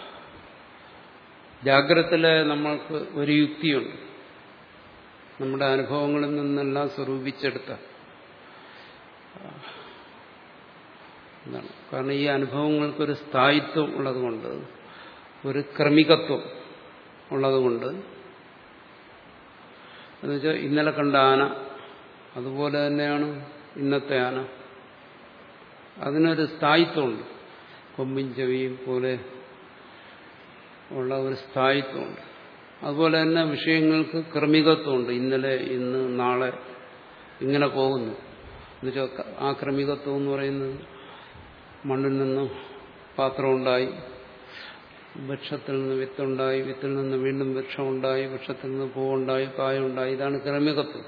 ജാഗ്രതത്തിലെ നമ്മൾക്ക് ഒരു യുക്തിയുണ്ട് നമ്മുടെ അനുഭവങ്ങളിൽ നിന്നെല്ലാം സ്വരൂപിച്ചെടുത്ത ആ, എന്താണ് കാരണം ഈ അനുഭവങ്ങൾക്കൊരു സ്ഥായിത്വം ഉള്ളതുകൊണ്ട് ഒരു ക്രമികത്വം ഉള്ളതുകൊണ്ട് എന്നുവെച്ചാൽ ഇന്നലെ കണ്ട ആന അതുപോലെ തന്നെയാണ് ഇന്നത്തെ ആന അതിനൊരു സ്ഥായിത്വമുണ്ട് കൊമ്പിൻ ചെവിയും പോലെ ഉള്ള ഒരു സ്ഥായിത്വമുണ്ട് അതുപോലെ തന്നെ വിഷയങ്ങൾക്ക് ക്രമികത്വമുണ്ട് ഇന്നലെ ഇന്ന് നാളെ ഇങ്ങനെ പോകുന്നു എന്നുവെച്ചാൽ ആ ക്രമികത്വം എന്ന് പറയുന്നത് മണ്ണിൽ നിന്ന് പാത്രമുണ്ടായി വൃക്ഷത്തിൽ നിന്ന് വിത്തുണ്ടായി വിത്തിൽ നിന്ന് വീണ്ടും വൃക്ഷമുണ്ടായി വൃക്ഷത്തിൽ നിന്ന് പൂവുണ്ടായി കായുണ്ടായി ഇതാണ് ക്രമികത്വം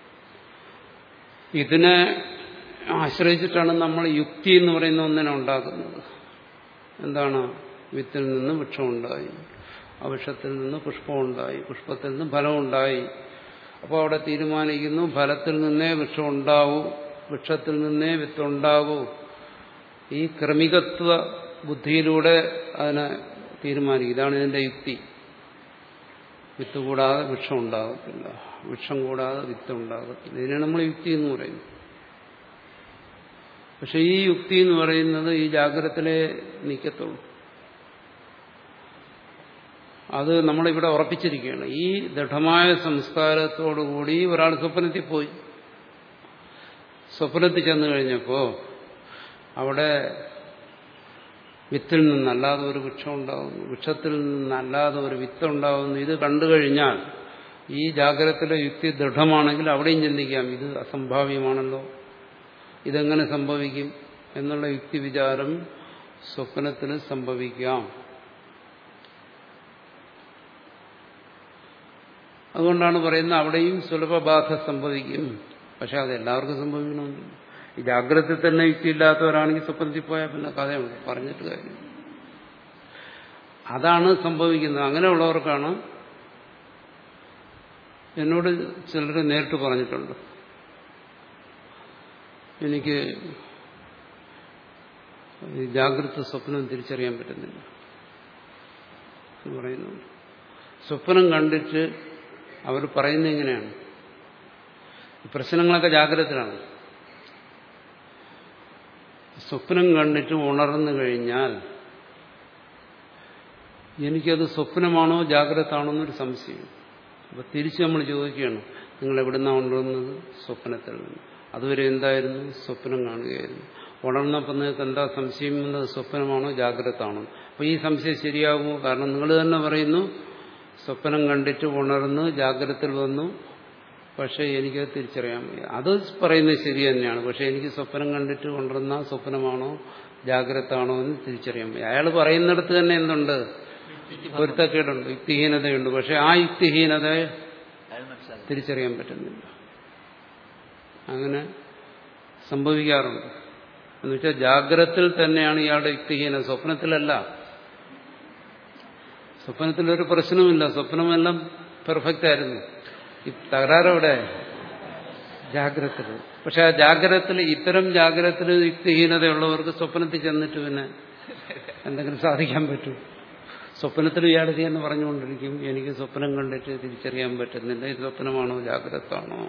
ഇതിനെ ആശ്രയിച്ചിട്ടാണ് നമ്മൾ യുക്തി എന്ന് പറയുന്ന ഒന്നിനെ ഉണ്ടാക്കുന്നത് എന്താണ് വിത്തിൽ നിന്ന് വൃക്ഷമുണ്ടായി ആ വൃക്ഷത്തിൽ നിന്ന് പുഷ്പമുണ്ടായി പുഷ്പത്തിൽ നിന്ന് ഫലമുണ്ടായി അപ്പോൾ അവിടെ തീരുമാനിക്കുന്നു ഫലത്തിൽ നിന്നേ വൃക്ഷം ഉണ്ടാവൂ വൃക്ഷത്തിൽ നിന്നേ വിത്തുണ്ടാകൂ ഈ ക്രമികത്വ ബുദ്ധിയിലൂടെ അതിനെ തീരുമാനിക്കും ഇതാണ് ഇതിന്റെ യുക്തി വിത്ത് കൂടാതെ വൃക്ഷം ഉണ്ടാകത്തില്ല വൃക്ഷം കൂടാതെ വിത്ത് ഉണ്ടാകത്തില്ല ഇതിനാണ് നമ്മൾ യുക്തി എന്ന് പറയുന്നത് പക്ഷെ ഈ യുക്തി എന്ന് പറയുന്നത് ഈ ജാഗ്രതത്തിലെ നിൽക്കത്തുള്ളൂ അത് നമ്മളിവിടെ ഉറപ്പിച്ചിരിക്കുകയാണ് ഈ ദൃഢമായ സംസ്കാരത്തോടുകൂടി ഒരാൾ സ്വപ്നത്തിൽ പോയി സ്വപ്നത്തിൽ ചെന്നു കഴിഞ്ഞപ്പോൾ അവിടെ വിത്തിൽ നിന്നല്ലാതെ ഒരു വൃക്ഷം ഉണ്ടാകുന്നു വൃക്ഷത്തിൽ നിന്നല്ലാതെ ഒരു വിത്ത് ഉണ്ടാകുന്നു ഇത് കണ്ടു കഴിഞ്ഞാൽ ഈ ജാഗ്രതത്തിലെ യുക്തി ദൃഢമാണെങ്കിൽ അവിടെയും ചിന്തിക്കാം ഇത് അസംഭാവ്യമാണല്ലോ ഇതെങ്ങനെ സംഭവിക്കും എന്നുള്ള യുക്തി വിചാരം സ്വപ്നത്തിന് സംഭവിക്കാം അതുകൊണ്ടാണ് പറയുന്നത് അവിടെയും സുലഭബാധ സംഭവിക്കും പക്ഷെ അത് എല്ലാവർക്കും സംഭവിക്കണമെന്നില്ല ഈ ജാഗ്രതയിൽ തന്നെ യുക്തിയില്ലാത്തവരാണെങ്കിൽ സ്വപ്നത്തിൽ പോയാൽ പിന്നെ കഥയുണ്ട് പറഞ്ഞിട്ട് കാര്യം അതാണ് സംഭവിക്കുന്നത് അങ്ങനെയുള്ളവർക്കാണ് എന്നോട് ചിലർ നേരിട്ട് പറഞ്ഞിട്ടുണ്ട് എനിക്ക് ഈ ജാഗ്രത സ്വപ്നം തിരിച്ചറിയാൻ പറ്റുന്നില്ല എന്ന് പറയുന്നു സ്വപ്നം കണ്ടിട്ട് അവർ പറയുന്നത് എങ്ങനെയാണ് പ്രശ്നങ്ങളൊക്കെ ജാഗ്രതത്തിലാണ് സ്വപ്നം കണ്ടിട്ട് ഉണർന്നു കഴിഞ്ഞാൽ എനിക്കത് സ്വപ്നമാണോ ജാഗ്രത ആണോ എന്നൊരു സംശയം അപ്പൊ തിരിച്ച് നമ്മൾ ചോദിക്കുകയാണ് നിങ്ങൾ എവിടുന്നാണ് ഉണർന്നത് സ്വപ്നത്തിൽ നിന്ന് അതുവരെ എന്തായിരുന്നു സ്വപ്നം കാണുകയായിരുന്നു ഉണർന്നപ്പോൾ നിങ്ങൾക്ക് എന്താ സംശയം എന്നത് സ്വപ്നമാണോ ജാഗ്രത ആണോ അപ്പൊ ഈ സംശയം ശരിയാകുമോ കാരണം നിങ്ങൾ തന്നെ പറയുന്നു സ്വപ്നം കണ്ടിട്ട് ഉണർന്ന് ജാഗ്രതയിൽ വന്നു പക്ഷെ എനിക്ക് തിരിച്ചറിയാൻ വയ്യ അത് പറയുന്നത് ശരി തന്നെയാണ് പക്ഷെ എനിക്ക് സ്വപ്നം കണ്ടിട്ട് ഉണർന്ന സ്വപ്നമാണോ ജാഗ്രത ആണോ എന്ന് തിരിച്ചറിയാൻ വയ്യ അയാൾ പറയുന്നിടത്ത് തന്നെ എന്തുണ്ട് പൊരുത്തക്കേടുണ്ട് യുക്തിഹീനതയുണ്ട് പക്ഷെ ആ യുക്തിഹീനതയെ അയാൾ മനസ്സിലാക്കി തിരിച്ചറിയാൻ പറ്റുന്നില്ല അങ്ങനെ സംഭവിക്കാറുണ്ട് എന്നുവെച്ചാൽ ജാഗ്രതത്തിൽ തന്നെയാണ് ഇയാളുടെ യുക്തിഹീനം സ്വപ്നത്തിലല്ല സ്വപ്നത്തിലൊരു പ്രശ്നവുമില്ല സ്വപ്നമെല്ലാം പെർഫെക്റ്റ് ആയിരുന്നു ഈ തകരാറെവിടെ ജാഗ്രതത്തിൽ പക്ഷെ ആ ജാഗ്രതത്തിൽ ഇത്തരം ജാഗ്രതത്തിൽ യുക്തിഹീനതയുള്ളവർക്ക് സ്വപ്നത്തിൽ ചെന്നിട്ട് പിന്നെ എന്തെങ്കിലും സാധിക്കാൻ പറ്റൂ സ്വപ്നത്തിൽ ഇയാൾ എന്ന് പറഞ്ഞുകൊണ്ടിരിക്കും എനിക്ക് സ്വപ്നം കണ്ടിട്ട് തിരിച്ചറിയാൻ പറ്റുന്നില്ല ഇത് സ്വപ്നമാണോ ജാഗ്രത ആണോ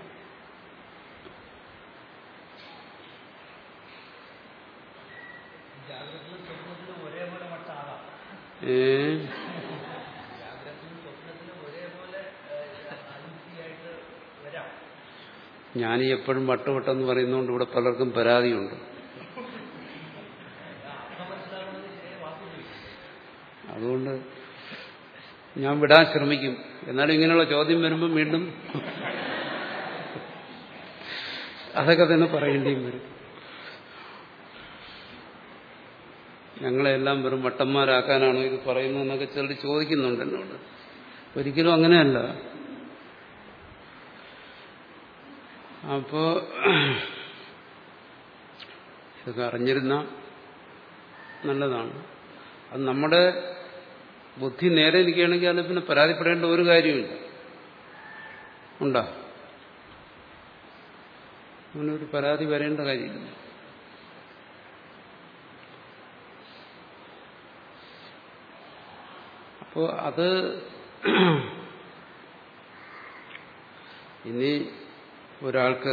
ഏ ഞാൻ എപ്പോഴും വട്ടുവട്ടെന്ന് പറയുന്നതുകൊണ്ട് ഇവിടെ പലർക്കും പരാതിയുണ്ട് അതുകൊണ്ട് ഞാൻ വിടാൻ ശ്രമിക്കും എന്നാലും ഇങ്ങനെയുള്ള ചോദ്യം വരുമ്പോൾ വീണ്ടും അതൊക്കെ തന്നെ പറയേണ്ടിയും വരും ഞങ്ങളെല്ലാം വെറും വട്ടന്മാരാക്കാനാണോ ഇത് പറയുന്നതെന്നൊക്കെ ചിലർ ചോദിക്കുന്നുണ്ട് എന്നോട് ഒരിക്കലും അങ്ങനെയല്ല അപ്പോ ഇതൊക്കെ അറിഞ്ഞിരുന്ന നല്ലതാണ് അത് നമ്മുടെ ബുദ്ധി നേരെ ഇരിക്കുകയാണെങ്കിൽ അത് പിന്നെ പരാതിപ്പെടേണ്ട ഒരു കാര്യമില്ല ഉണ്ടോ അങ്ങനെ ഒരു പരാതി വരേണ്ട കാര്യമില്ല അപ്പോൾ അത് ഇനി ഒരാൾക്ക്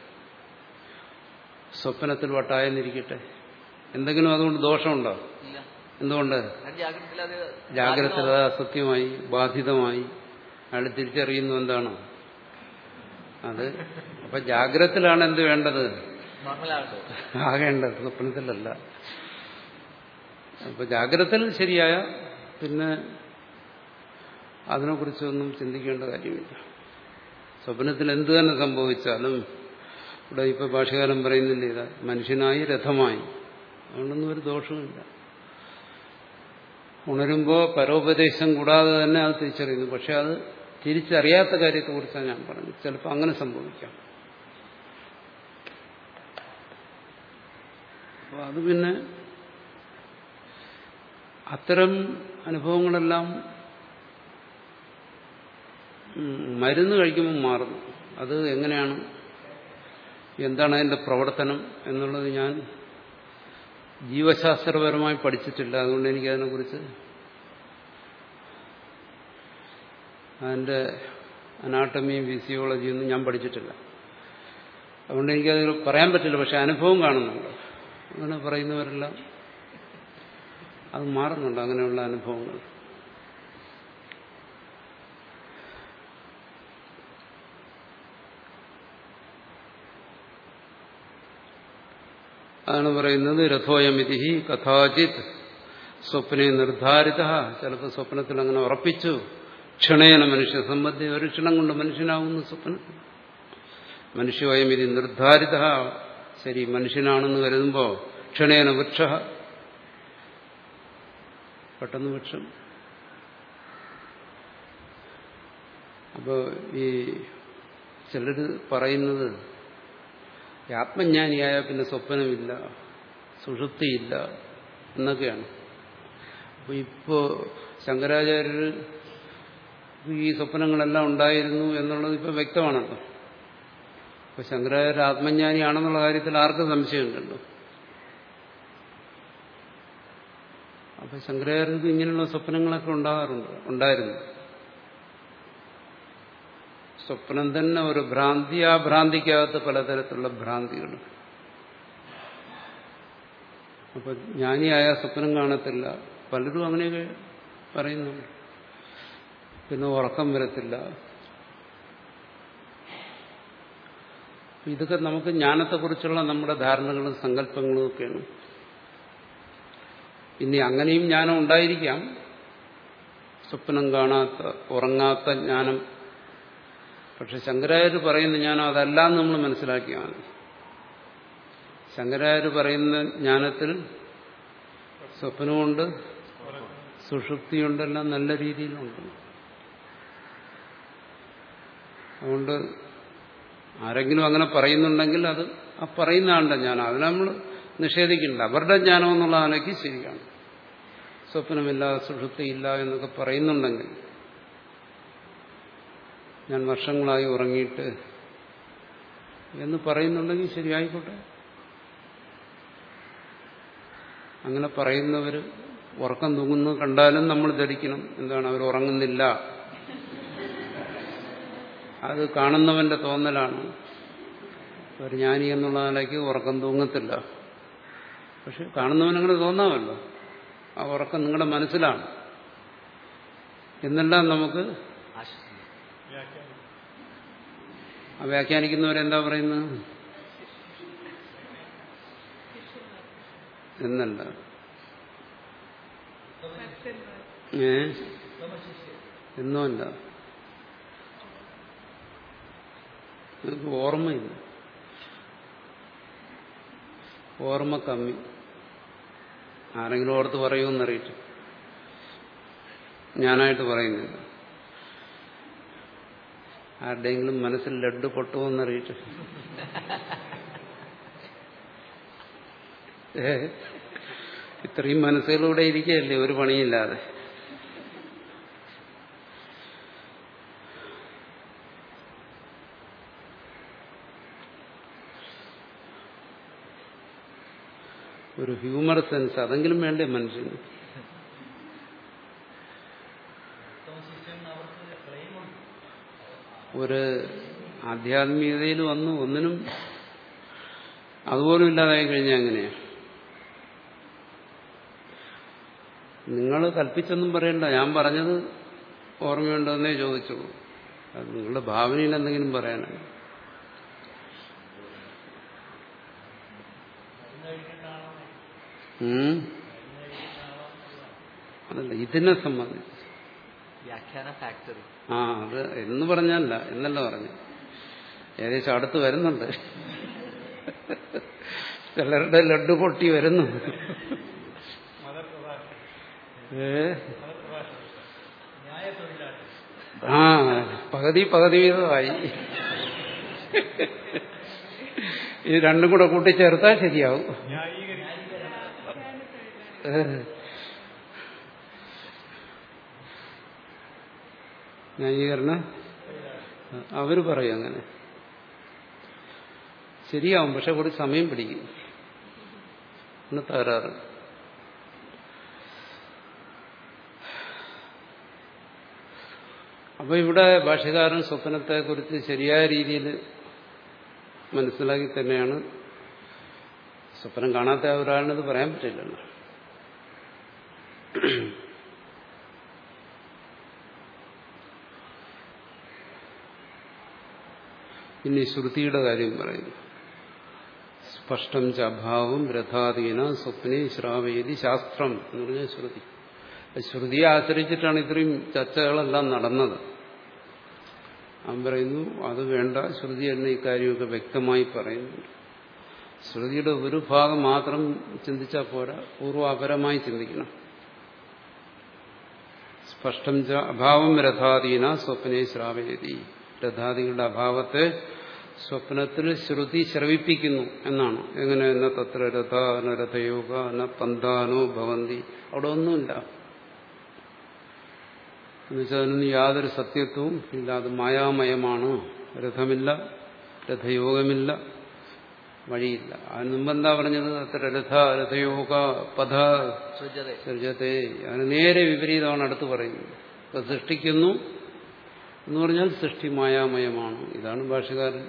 സ്വപ്നത്തിൽ വട്ടായെന്നിരിക്കട്ടെ എന്തെങ്കിലും അതുകൊണ്ട് ദോഷമുണ്ടോ ഇല്ല എന്തുകൊണ്ട് ഞാൻ ജാഗ്രതത്തിൽ അത് ജാഗ്രത അസത്യമായി ബാധിതമായി അയാൾ തിരിച്ചറിയുന്നു എന്താണ് അത് അപ്പൊ ജാഗ്രതത്തിലാണ് എന്ത് വേണ്ടത് നോർമലാണല്ലോ ആകേണ്ടത് സ്വപ്നത്തിലല്ല അപ്പൊ ജാഗ്രതയിൽ ശരിയായ പിന്നെ അതിനെക്കുറിച്ചൊന്നും ചിന്തിക്കേണ്ട കാര്യമില്ല സ്വപ്നത്തിൽ എന്ത് തന്നെ സംഭവിച്ചാലും ഇവിടെ ഇപ്പൊ ഭാഷകാലം പറയുന്നില്ല ഇതാ മനുഷ്യനായി രഥമായി അതുകൊണ്ടൊന്നും ഒരു ദോഷവുമില്ല ഉണരുമ്പോൾ പരോപദേശം കൂടാതെ തന്നെ അത് തിരിച്ചറിയുന്നു പക്ഷെ അത് തിരിച്ചറിയാത്ത കാര്യത്തെക്കുറിച്ചാണ് ഞാൻ പറഞ്ഞത് ചിലപ്പോൾ അങ്ങനെ സംഭവിക്കാം അപ്പോൾ അത് പിന്നെ അത്തരം അനുഭവങ്ങളെല്ലാം ഉം, മരുന്ന് കഴിക്കുമ്പോൾ മാറുന്നു അത് എങ്ങനെയാണ് എന്താണ് അതിന്റെ പ്രവർത്തനം എന്നുള്ളത് ഞാൻ ജീവശാസ്ത്രപരമായി പഠിച്ചിട്ടില്ല അതുകൊണ്ട് എനിക്ക് അതിനെക്കുറിച്ച് അതിൻ്റെ അനാട്ടമിയും ഫിസിയോളജിയും ഒന്നും ഞാൻ പഠിച്ചിട്ടില്ല അതുകൊണ്ട് എനിക്കത് പറയാൻ പറ്റില്ല പക്ഷെ അനുഭവം കാണുന്നുണ്ട് അങ്ങനെ പറയുന്നവരെല്ലാം അത് മാറുന്നുണ്ട് അങ്ങനെയുള്ള അനുഭവങ്ങൾ അതാണ് പറയുന്നത് രഥോയമിതി കഥാചിത് സ്വപ്നെ നിർദ്ധാരിത ചിലപ്പോൾ സ്വപ്നത്തിൽ അങ്ങനെ ഉറപ്പിച്ചു ക്ഷണേന മനുഷ്യ സംബന്ധി ഒരു ക്ഷണം കൊണ്ട് മനുഷ്യനാവുന്നു സ്വപ്നത്തിൽ മനുഷ്യവയമിതി നിർദ്ധാരിത ശരി മനുഷ്യനാണെന്ന് കരുതുമ്പോൾ ക്ഷണേന വൃക്ഷ പെട്ടെന്ന് വൃക്ഷം അപ്പോൾ ഈ ചിലർ പറയുന്നത് ഈ ആത്മജ്ഞാനിയായ പിന്നെ സ്വപ്നമില്ല സുഷുപ്തിയില്ല എന്നൊക്കെയാണ് അപ്പോൾ ഇപ്പോൾ ശങ്കരാചാര്യർ ഈ സ്വപ്നങ്ങളെല്ലാം ഉണ്ടായിരുന്നു എന്നുള്ളത് ഇപ്പോൾ വ്യക്തമാണല്ലോ അപ്പോൾ ശങ്കരാചാര്യ ആത്മജ്ഞാനിയാണെന്നുള്ള കാര്യത്തിൽ ആർക്കും സംശയമുണ്ടല്ലോ അപ്പോൾ ശങ്കരാചാര്യർക്ക് ഇങ്ങനെയുള്ള സ്വപ്നങ്ങളൊക്കെ ഉണ്ടാകാറുണ്ട് ഉണ്ടായിരുന്നു സ്വപ്നം തന്നെ ഒരു ഭ്രാന്തി ആ ഭ്രാന്തിക്കകത്ത് പലതരത്തിലുള്ള ഭ്രാന്തികൾ അപ്പൊ ജ്ഞാനിയായ സ്വപ്നം കാണത്തില്ല പലരും അങ്ങനെയൊക്കെ പറയുന്നുണ്ട് പിന്നെ ഉറക്കം വരത്തില്ല ഇതൊക്കെ നമുക്ക് ജ്ഞാനത്തെക്കുറിച്ചുള്ള നമ്മുടെ ധാരണകളും സങ്കല്പങ്ങളും ഒക്കെയാണ് ഇനി അങ്ങനെയും ജ്ഞാനം ഉണ്ടായിരിക്കാം സ്വപ്നം കാണാത്ത ഉറങ്ങാത്ത ജ്ഞാനം പക്ഷെ ശങ്കരാചാര്യ പറയുന്ന ജ്ഞാനം അതല്ല എന്ന് നമ്മൾ മനസ്സിലാക്കിയാൽ മതി ശങ്കരാചാര്യ പറയുന്ന ജ്ഞാനത്തിൽ സ്വപ്നമുണ്ട് സുഷുപ്തിയുണ്ടെല്ലാം നല്ല രീതിയിലുണ്ട് അതുകൊണ്ട് ആരെങ്കിലും അങ്ങനെ പറയുന്നുണ്ടെങ്കിൽ അത് ആ പറയുന്ന ആളുടെ ജ്ഞാനം അത് നമ്മൾ നിഷേധിക്കുന്നില്ല അവരുടെ ജ്ഞാനം എന്നുള്ള ആലേക്ക് ശരിയാണ് സ്വപ്നമില്ല സുഷുപ്തിയില്ല എന്നൊക്കെ പറയുന്നുണ്ടെങ്കിൽ ഞാൻ വർഷങ്ങളായി ഉറങ്ങിയിട്ട് എന്ന് പറയുന്നുണ്ടെങ്കിൽ ശരിയായിക്കോട്ടെ അങ്ങനെ പറയുന്നവർ ഉറക്കം തൂങ്ങുന്നു കണ്ടാലും നമ്മൾ ധരിക്കണം എന്താണ് അവർ ഉറങ്ങുന്നില്ല അത് കാണുന്നവന്റെ തോന്നലാണ് ഒരു ജ്ഞാനി എന്നുള്ള നിലയ്ക്ക് ഉറക്കം തൂങ്ങത്തില്ല പക്ഷെ കാണുന്നവനങ്ങനെ തോന്നാമല്ലോ ആ ഉറക്കം നിങ്ങളുടെ മനസ്സിലാണ് എന്നെല്ലാം നമുക്ക് ആശ്വസിക്കും ആ വ്യാഖ്യാനിക്കുന്നവരെന്താ പറയുന്നത് എന്നല്ല ഏ എന്നോ അല്ല നിങ്ങൾക്ക് ഓർമ്മയില്ല ഓർമ്മ കമ്മി ആരെങ്കിലും ഓർത്ത് പറയുമെന്നറിയിട്ട് ഞാനായിട്ട് പറയുന്നില്ല ആരുടെയെങ്കിലും മനസ്സിൽ ലഡ്ഡു പൊട്ടുമെന്നറിയിട്ട് ഏ ഇത്രയും മനസ്സുകളിലൂടെ ഇരിക്കുകയല്ലേ ഒരു പണിയില്ലാതെ ഒരു ഹ്യൂമർ സെൻസ് അതെങ്കിലും വേണ്ടേ മനുഷ്യന് ഒരു ആധ്യാത്മികതയിൽ വന്നു ഒന്നിനും അതുപോലും ഇല്ലാതായി കഴിഞ്ഞാൽ എങ്ങനെയാ നിങ്ങൾ കൽപ്പിച്ചൊന്നും പറയണ്ട ഞാൻ പറഞ്ഞത് ഓർമ്മയുണ്ടോന്നേ ചോദിച്ചുള്ളൂ അത് നിങ്ങളുടെ ഭാവനയിൽ എന്തെങ്കിലും പറയാനാണ് ഉം. അതല്ല ഇതിനെ സംബന്ധിച്ച് വ്യാഖ്യാന ഫാക്ടറി ആ അത് എന്ന് പറഞ്ഞല്ല എന്നല്ല പറഞ്ഞു ഏകദേശം അടുത്ത് വരുന്നുണ്ട് ചിലരുടെ ലഡ്ഡു പൊട്ടി വരുന്നു ഏ ആ പകുതി പകുതി വീതമായി ഇത് രണ്ടും കൂടെ കൂട്ടിച്ചേർത്താൽ ശരിയാവും ഏ. ന്യായീകരണം അവര് പറയും അങ്ങനെ ശരിയാവും പക്ഷെ കുറച്ച് സമയം പിടിക്കും എന്ന് തകരാറ് അപ്പൊ ഇവിടെ ഭാഷകാരൻ സ്വപ്നത്തെക്കുറിച്ച് ശരിയായ രീതിയിൽ മനസ്സിലാക്കി തന്നെയാണ് സ്വപ്നം കാണാത്ത ഒരാളിനത് പറയാൻ പറ്റില്ലല്ലോ ഇനി ശ്രുതിയുടെ കാര്യം പറയുന്നു സ്പഷ്ടം ച അഭാവം രഥാധീന സ്വപ്നെ ശ്രാവേദി ശാസ്ത്രം എന്ന് പറഞ്ഞ ശ്രുതി ശ്രുതിയെ ആശ്രയിച്ചിട്ടാണ് ഇത്രയും ചർച്ചകളെല്ലാം നടന്നത് അവൻ പറയുന്നു അത് വേണ്ട ശ്രുതി തന്നെ ഇക്കാര്യമൊക്കെ വ്യക്തമായി പറയുന്നുണ്ട് ശ്രുതിയുടെ ഒരു ഭാഗം മാത്രം ചിന്തിച്ചാൽ പോരാ പൂർവാപരമായി ചിന്തിക്കണം സ്പഷ്ടം ച അഭാവം രഥാധീന സ്വപ്നെ ശ്രാവേദി രഥാദികളുടെ അഭാവത്തെ സ്വപ്നത്തിൽ ശ്രുതി ശ്രവിപ്പിക്കുന്നു എന്നാണ് എങ്ങനെ എന്ന തത്ര രഥ ന രഥയോഗ ന പന്ഥാനോ ഭവന്തി അവിടെ ഒന്നുമില്ല എന്നുവെച്ചാൽ അതിനൊന്നും യാതൊരു സത്യത്വവും ഇല്ല അത് മായാമയമാണ് രഥമില്ല രഥയോഗമില്ല വഴിയില്ല അതിന് മുമ്പ് എന്താ പറഞ്ഞത് അത്ര രഥ രഥയോഗ പഥ സൃജത സൃജത്തെ അതിന് നേരെ വിപരീതമാണ് അടുത്ത് പറയുന്നത് ഇപ്പൊ സൃഷ്ടിക്കുന്നു എന്ന് പറഞ്ഞാൽ സൃഷ്ടി മായാമയമാണ് ഇതാണ് ഭാഷകാരൻ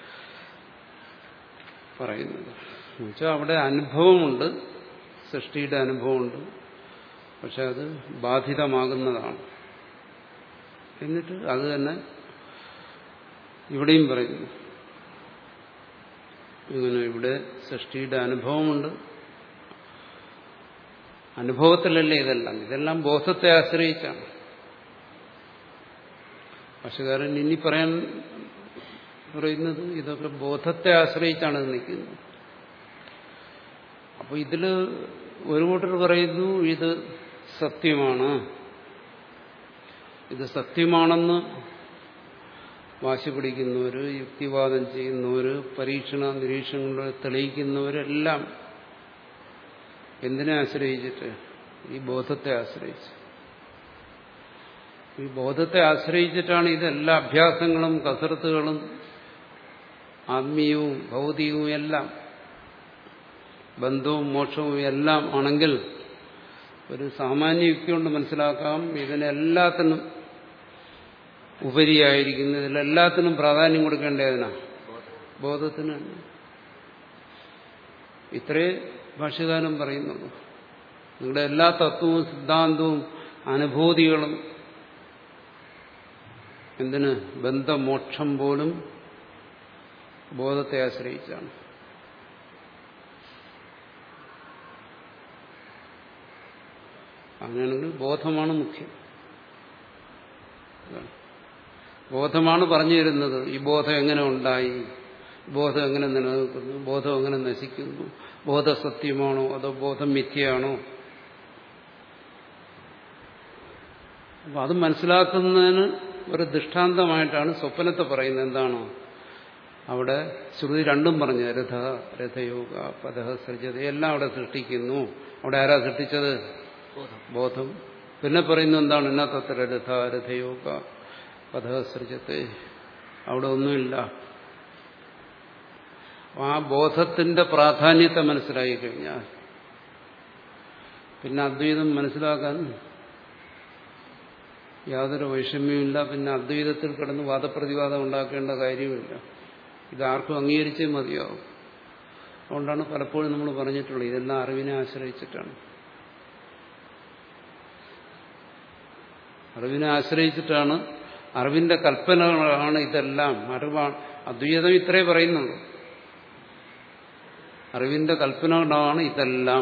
പറയുന്നത് എന്നുവെച്ചാൽ അവിടെ അനുഭവമുണ്ട് സൃഷ്ടിയുടെ അനുഭവമുണ്ട് പക്ഷെ അത് ബാധിതമാകുന്നതാണ് എന്നിട്ട് അത് തന്നെ ഇവിടെയും പറയുന്നു ഇങ്ങനെ ഇവിടെ സൃഷ്ടിയുടെ അനുഭവമുണ്ട് അനുഭവത്തിലല്ലേ ഇതെല്ലാം ഇതെല്ലാം ബോധത്തെ ആശ്രയിച്ചാണ് ഭാഷകാരൻ ഇനി പറയാൻ പറയുന്നത് ഇതൊക്കെ ബോധത്തെ ആശ്രയിച്ചാണ് ഇത് നിൽക്കുന്നത് അപ്പൊ ഇതില് ഒരു കൂട്ടർ പറയുന്നു ഇത് സത്യമാണ് ഇത് സത്യമാണെന്ന് വാശി പിടിക്കുന്നവര് യുക്തിവാദം ചെയ്യുന്നവര് പരീക്ഷണ നിരീക്ഷണങ്ങൾ തെളിയിക്കുന്നവരെല്ലാം എന്തിനെ ആശ്രയിച്ചിട്ട് ഈ ബോധത്തെ ആശ്രയിച്ച് ഈ ബോധത്തെ ആശ്രയിച്ചിട്ടാണ് ഇതെല്ലാ അഭ്യാസങ്ങളും കസരത്തുകളും ആത്മീയവും ഭൗതികവും എല്ലാം ബന്ധവും മോക്ഷവും എല്ലാം ആണെങ്കിൽ ഒരു സാമാന്യ യുക്തി കൊണ്ട് മനസ്സിലാക്കാം ഇതിനെല്ലാത്തിനും ഉപരിയായിരിക്കുന്ന ഇതിലെല്ലാത്തിനും പ്രാധാന്യം കൊടുക്കേണ്ടതിനാ ബോധത്തിന് തന്നെ. ഇത്രേ ഭാഷ്യകാലം പറയുന്നുള്ളൂ നിങ്ങളുടെ എല്ലാ തത്വവും സിദ്ധാന്തവും അനുഭൂതികളും എന്തിന് ബന്ധമോക്ഷം പോലും ബോധത്തെ ആശ്രയിച്ചാണ് അങ്ങനെയാണെങ്കിൽ ബോധമാണ് മുഖ്യം അതാണ്. ബോധമാണ് പറഞ്ഞു തരുന്നത് ഈ ബോധം എങ്ങനെ ഉണ്ടായി ബോധം എങ്ങനെ നിലനിൽക്കുന്നു ബോധം എങ്ങനെ നശിക്കുന്നു ബോധ സത്യമാണോ അതോ ബോധം മിഥ്യയാണോ അപ്പൊ അത് മനസ്സിലാക്കുന്നതിന് ഒരു ദൃഷ്ടാന്തമായിട്ടാണ് സ്വപ്നത്തെ പറയുന്നത് എന്താണോ അവിടെ ശ്രുതി രണ്ടും പറഞ്ഞു രഥ രഥയോഗ പദ സൃജത എല്ലാം അവിടെ സൃഷ്ടിക്കുന്നു അവിടെ ആരാ സൃഷ്ടിച്ചത് ബോധം ബോധം പിന്നെ പറയുന്നത് എന്താണ് എന്നാ തത്ര രഥ രഥയോഗ പദ സൃജത്തെ അവിടെ ഒന്നുമില്ല ആ ബോധത്തിന്റെ പ്രാധാന്യത്തെ മനസ്സിലാക്കി കഴിഞ്ഞാൽ പിന്നെ അദ്വൈതം മനസ്സിലാക്കാൻ യാതൊരു വൈഷമ്യമില്ല പിന്നെ അദ്വൈതത്തിൽ കിടന്ന് വാദപ്രതിവാദം ഉണ്ടാക്കേണ്ട കാര്യമില്ല ഇതാർക്കും അംഗീകരിച്ചേ മതിയാവും അതുകൊണ്ടാണ് പലപ്പോഴും നമ്മൾ പറഞ്ഞിട്ടുള്ളത് ഇതെല്ലാം അറിവിനെ ആശ്രയിച്ചിട്ടാണ് അറിവിനെ ആശ്രയിച്ചിട്ടാണ് അറിവിന്റെ കൽപ്പനകളാണ് ഇതെല്ലാം അറിവാണ് അദ്വൈതം ഇത്രേ പറയുന്നുള്ളൂ അറിവിന്റെ കൽപ്പനകളാണ് ഇതെല്ലാം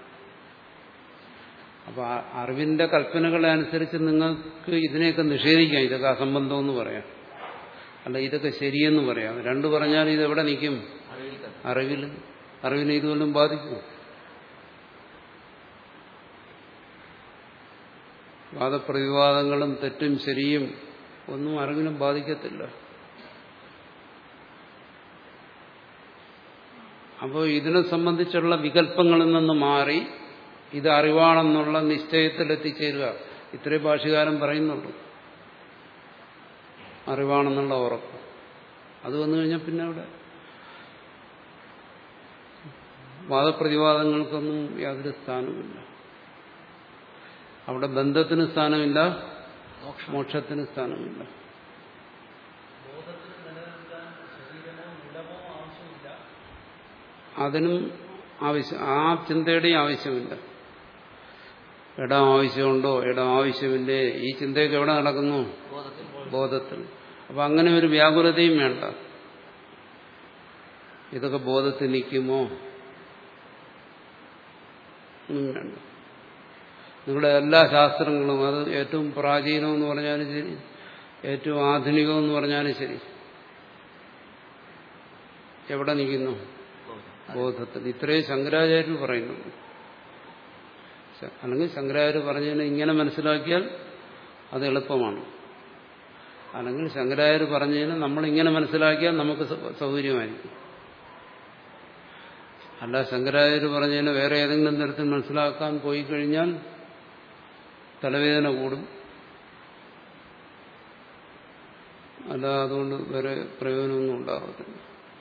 അപ്പൊ ആ അറിവിന്റെ കൽപ്പനകളെ അനുസരിച്ച് നിങ്ങൾക്ക് ഇതിനെയൊക്കെ നിഷേധിക്കാം ഇതൊക്കെ അസംബന്ധം എന്ന് പറയാം അല്ല ഇതൊക്കെ ശരിയെന്ന് പറയാം രണ്ടു പറഞ്ഞാൽ ഇത് എവിടെ നിൽക്കും അറിവിൽ തന്നെ അറിവിൽ അറിവിനെ ഇതുകൊണ്ടും ബാധിക്കും വാദപ്രതിവാദങ്ങളും തെറ്റും ശരിയും ഒന്നും അറിവിനും ബാധിക്കത്തില്ല അപ്പോൾ ഇതിനെ സംബന്ധിച്ചുള്ള വികല്പങ്ങളിൽ നിന്ന് മാറി ഇത് അറിവാണെന്നുള്ള നിശ്ചയത്തിൽ എത്തിച്ചേരുക ഇത്രേ ഭാഷകാരൻ പറയുന്നുള്ളൂ അറിവാണെന്നുള്ള ഉറപ്പ് അത് വന്നു കഴിഞ്ഞാൽ പിന്നെ അവിടെ വാദപ്രതിവാദങ്ങൾക്കൊന്നും യാതൊരു സ്ഥാനവുമില്ല അവിടെ ബന്ധത്തിന് സ്ഥാനമില്ല മോക്ഷം മോക്ഷത്തിന് സ്ഥാനമില്ല അതിനും ആവശ്യം ആ ചിന്തയുടെയും ആവശ്യമില്ല ഇടം ആവശ്യമുണ്ടോ ഇടം ആവശ്യമില്ലേ ഈ ചിന്തയൊക്കെ എവിടെ നടക്കുന്നു ബോധത്തിൽ ബോധത്തിൽ അപ്പൊ അങ്ങനെ ഒരു വ്യാകുലതയും വേണ്ട ഇതൊക്കെ ബോധത്തിൽ നിൽക്കുമോ ഒന്നും വേണ്ട നിങ്ങളുടെ എല്ലാ ശാസ്ത്രങ്ങളും അത് ഏറ്റവും പ്രാചീനമെന്ന് പറഞ്ഞാലും ശരി ഏറ്റവും ആധുനികമെന്ന് പറഞ്ഞാലും ശരി എവിടെ നിൽക്കുന്നു ബോധം ബോധത്തിൽ ഇത്രയും ശങ്കരാചാര്യർ പറയുന്നുണ്ട് ശ- അല്ലെങ്കിൽ ശങ്കരാചാര്യ പറഞ്ഞതിനെ ഇങ്ങനെ മനസ്സിലാക്കിയാൽ അത് എളുപ്പമാണ് അല്ലെങ്കിൽ ശങ്കരാചാര്യ പറഞ്ഞതിന് നമ്മൾ ഇങ്ങനെ മനസ്സിലാക്കിയാൽ നമുക്ക് സൗ- സൗകര്യമായിരിക്കും അല്ല ശങ്കരാചാര്യ പറഞ്ഞതിന് വേറെ ഏതെങ്കിലും തരത്തിൽ മനസ്സിലാക്കാൻ പോയി കഴിഞ്ഞാൽ തലവേദന കൂടും അല്ല അതുകൊണ്ട് വേറെ പ്രയോജനമൊന്നും ഉണ്ടാകത്തില്ല